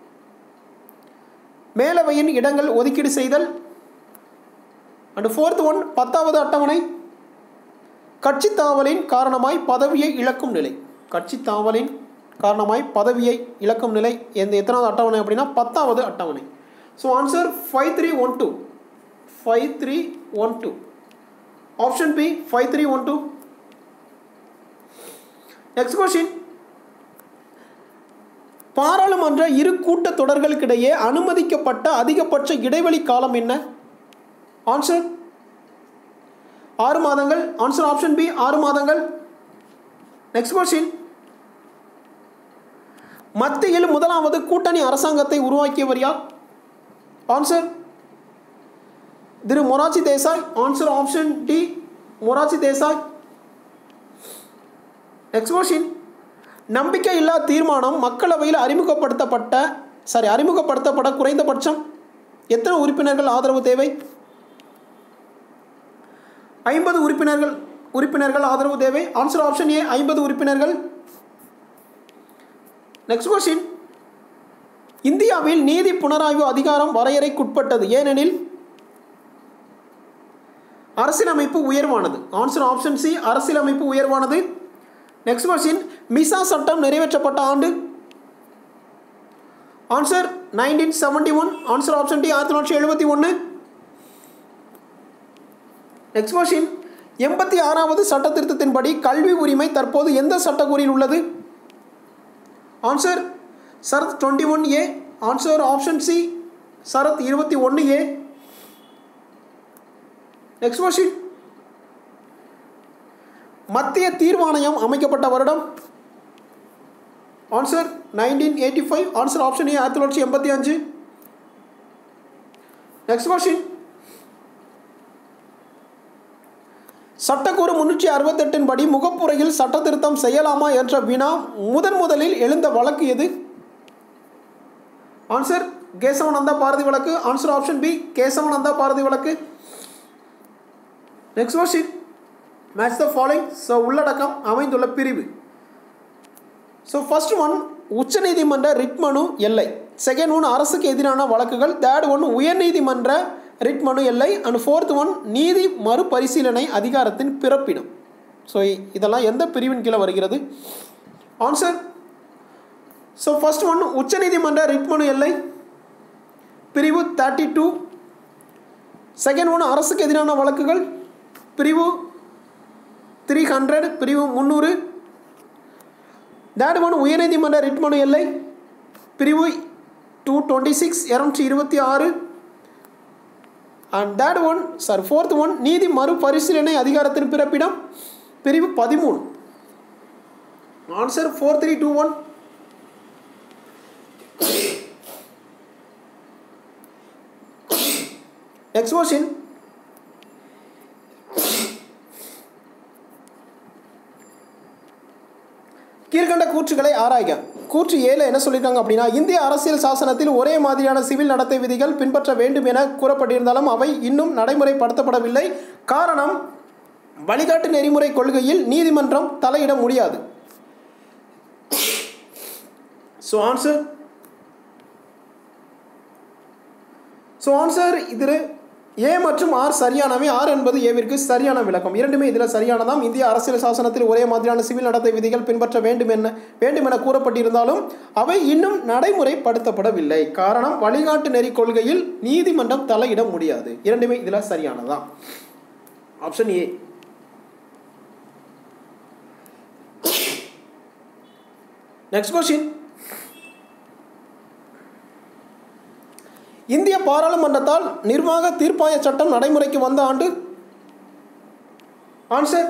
மேலவையின் இடங்கள் ஒதுக்கீடு செய்தல் அண்ட் ஃபோர்த் ஒன் பத்தாவது அட்டவணை கட்சி தாவலின் காரணமாய் பதவியை இழக்கும் நிலை கட்சி தாவலின் காரணமாய் பதவியை இழக்கும் நிலை எந்த எத்தனாவது அட்டவணை அப்படின்னா பத்தாவது அட்டவணை so answer five three one two five three one two option B five three one two next question பாராளுமன்ற இரு கூட்டத் தொடர்களுக்கிடையே அனுமதிக்கப்பட்ட அதிகபட்ச இடைவெளி காலம் என்ன ஆன்சர் ஆறு மாதங்கள் ஆன்சர் ஆப்ஷன் பி ஆறு மாதங்கள் நெக்ஸ்ட் கொஸ்டின் மத்தியில் முதலாவது கூட்டணி அரசாங்கத்தை உருவாக்கியவர் யார் answer Thiru Morarji Desai answer option D Morarji Desai next question நம்பிக்கையில்லா தீர்மானம் மக்களவையில் அறிமுகப்படுத்தப்பட்ட சாரி அறிமுகப்படுத்தப்பட குறைந்தபட்சம் எத்தனை உறுப்பினர்கள் ஆதரவு தேவை ஐம்பது உறுப்பினர்கள் உறுப்பினர்கள் ஆதரவு தேவை ஆன்சர் ஆப்ஷன் ஏ ஐம்பது உறுப்பினர்கள் நெக்ஸ்ட் கொஸ்டின் இந்தியாவில் நீதி புனராய்வு அதிகாரம் வரையறைக்குட்பட்டது ஏனெனில் அரசியலமைப்பு உயர்வானது ஆன்சர் ஆப்ஷன் சி அரசியலமைப்பு உயர்வானது நெக்ஸ்ட் கொஸ்டின் மிசா சட்டம் நிறைவேற்றப்பட்ட ஆண்டு answer nineteen seventy one answer option D ஆயிரத்தி தொள்ளாயிரத்தி எழுபத்தி ஒன்று நெக்ஸ்ட் கொஸ்டின் எண்பத்தி ஆறாவது சட்ட திருத்தத்தின்படி கல்வி உரிமை தற்போது எந்த சட்டக்கூறில் உள்ளது ஆன்சர் சரத் twenty one A answer option C சரத் இருபத்தி ஒன்று ஏ நெக்ஸ்ட் கொஸ்டின் மத்திய தீர்வாணையம் அமைக்கப்பட்ட வருடம் answer nineteen eighty five answer option A ஆயிரத்தி தொள்ளாயிரத்தி எண்பத்தி அஞ்சு நெக்ஸ்ட் கொஸ்டின் சட்டக்கூறு முன்னூற்றி அறுபத்தெட்டின் படி முகப்புறையில் சட்ட திருத்தம் செய்யலாமா என்ற வினா முதன் முதலில் எழுந்த வழக்கு எது ஆன்சர் கேசவனந்தா பாரதி வழக்கு answer option B Kesavananda Bharati வழக்கு next question match the following so உள்ளடக்கம் அமைந்துள்ள பிரிவு ஸோ ஃபர்ஸ்ட் ஒன் உச்சநீதிமன்ற ரிட் மனு எல்லை செகண்ட் ஒன் அரசுக்கு எதிரான வழக்குகள் தேர்ட் ஒன் உயர்நீதிமன்ற ரிட் மனு எல்லை அண்ட் ஃபோர்த் ஒன் நீதி மறுபரிசீலனை அதிகாரத்தின் பிறப்பிடம் ஸோ இதெல்லாம் எந்த பிரிவின் கீழே வருகிறது ஆன்சர் ஸோ ஃபர்ஸ்ட் ஒன் உச்சநீதிமன்ற ரிட் மனு எல்லை பிரிவு தேர்ட்டி டூ செகண்ட் ஒன் அரசுக்கு எதிரான வழக்குகள் பிரிவு த்ரீ ஹண்ட்ரட் பிரிவு முந்நூறு தேர்ட் ஒன் உயர்நீதிமன்ற ரிட் மனு எல்லை பிரிவு டூ டுவெண்ட்டி சிக்ஸ் இரநூற்றி இருபத்தி ஆறு and third one sir fourth one நீதி மறுபரிசீலனை அதிகாரத்தின் பிறப்பிடம் பிரிவு பதிமூணு answer four three two one next question கீழ்கண்ட கூற்றுகளை ஆராய்க கூற்று ஏழு என்ன சொல்லியிருக்காங்க அப்படின்னா இந்திய அரசியல் சாசனத்தில் ஒரே மாதிரியான சிவில் நடத்தை விதிகள் பின்பற்ற வேண்டும் என கூறப்பட்டிருந்தாலும் அவை இன்னும் நடைமுறைப்படுத்தப்படவில்லை காரணம் வழிகாட்டு நெறிமுறை கொள்கையில் நீதிமன்றம் தலையிட முடியாது ஸோ ஆன்சர் ஸோ ஆன்சர் இது ஏ மற்றும் ஆர் சரியானவை ஆர் என்பது ஏவிற்கு சரியான விளக்கம் இரண்டுமே இதில் சரியானதாம் இந்திய அரசியல் சாசனத்தில் ஒரே மாதிரியான சிவில் நடத்தை விதிகள் பின்பற்ற வேண்டும் என்ன வேண்டும் என கூறப்பட்டிருந்தாலும் அவை இன்னும் நடைமுறைப்படுத்தப்படவில்லை காரணம் வழிகாட்டு நெறி கொள்கையில் நீதிமன்றம் தலையிட முடியாது இரண்டுமே இதில் சரியானதாம் ஆப்ஷன் ஏ நெக்ஸ்ட் கொஸ்டின் இந்திய பாராளுமன்றத்தால் நிர்வாக தீர்ப்பாய சட்டம் நடைமுறைக்கு வந்த ஆண்டு answer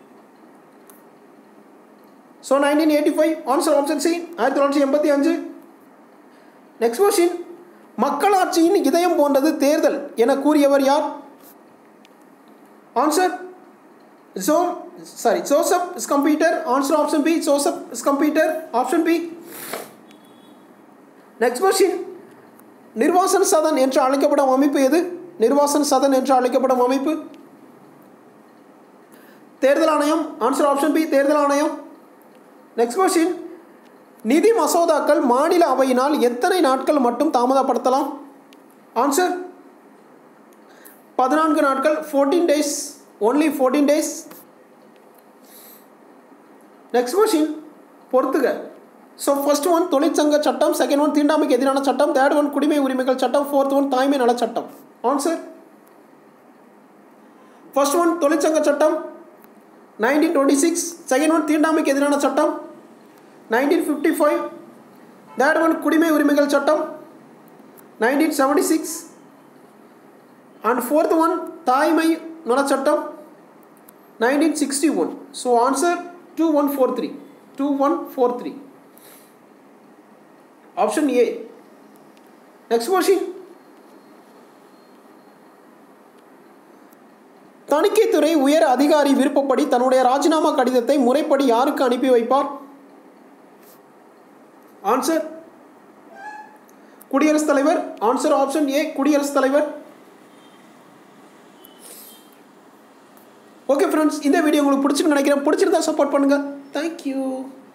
so nineteen eighty five answer option C ஆயிரத்தி தொள்ளாயிரத்தி எண்பத்தி அஞ்சு நெக்ஸ்ட் கொஸ்டின் மக்களாட்சியின் இதயம் போன்றது தேர்தல் என கூறியவர் யார் answer Jo sorry Joseph Schumpeter answer option B Joseph Schumpeter option B next question Nirvachan Sadan என்று அழைக்கப்படும் அமைப்பு எது நிர்வாசன சதன் என்று அழைக்கப்படும் அமைப்பு தேர்தல் ஆணையம் ஆன்சர் ஆப்ஷன் பி தேர்தல் ஆணையம் நெக்ஸ்ட் கொஸ்டின் நிதி மசோதாக்கள் மாநில அவையினால் எத்தனை நாட்கள் மட்டும் தாமதப்படுத்தலாம் ஆன்சர் பதினான்கு நாட்கள் fourteen days only fourteen days next question பொறுத்துக ஸோ ஃபர்ஸ்ட் ஒன் தொழிற்சங்க சட்டம் செகண்ட் ஒன் தீண்டாமைக்கு எதிரான சட்டம் தேர்ட் ஒன் குடிமை உரிமைகள் சட்டம் ஃபோர்த் ஒன் தாய்மை நல சட்டம் ஆன்சர் ஃபர்ஸ்ட் ஒன் தொழிற்சங்க சட்டம் nineteen twenty six second one தீண்டாமைக்கு எதிரான சட்டம் nineteen fifty five third one குடிமை உரிமைகள் சட்டம் nineteen seventy six and fourth one தாய்மை நலச்சட்டம் nineteen sixty one so answer two one four three two one four three option A next question தணிக்கைத்துறை உயர் அதிகாரி விருப்பப்படி தன்னுடைய ராஜினாமா கடிதத்தை முறைப்படி யாருக்கு அனுப்பி வைப்பார் ஆன்சர் குடியரசுத் தலைவர் ஆன்சர் ஆப்ஷன் ஏ குடியரசுத் தலைவர் ஓகே ஃப்ரெண்ட்ஸ் இந்த வீடியோ உங்களுக்கு பிடிச்சிருக்கு நினைக்கிறேன் பிடிச்சிருந்தா சப்போர்ட் பண்ணுங்கள் தேங்க்யூ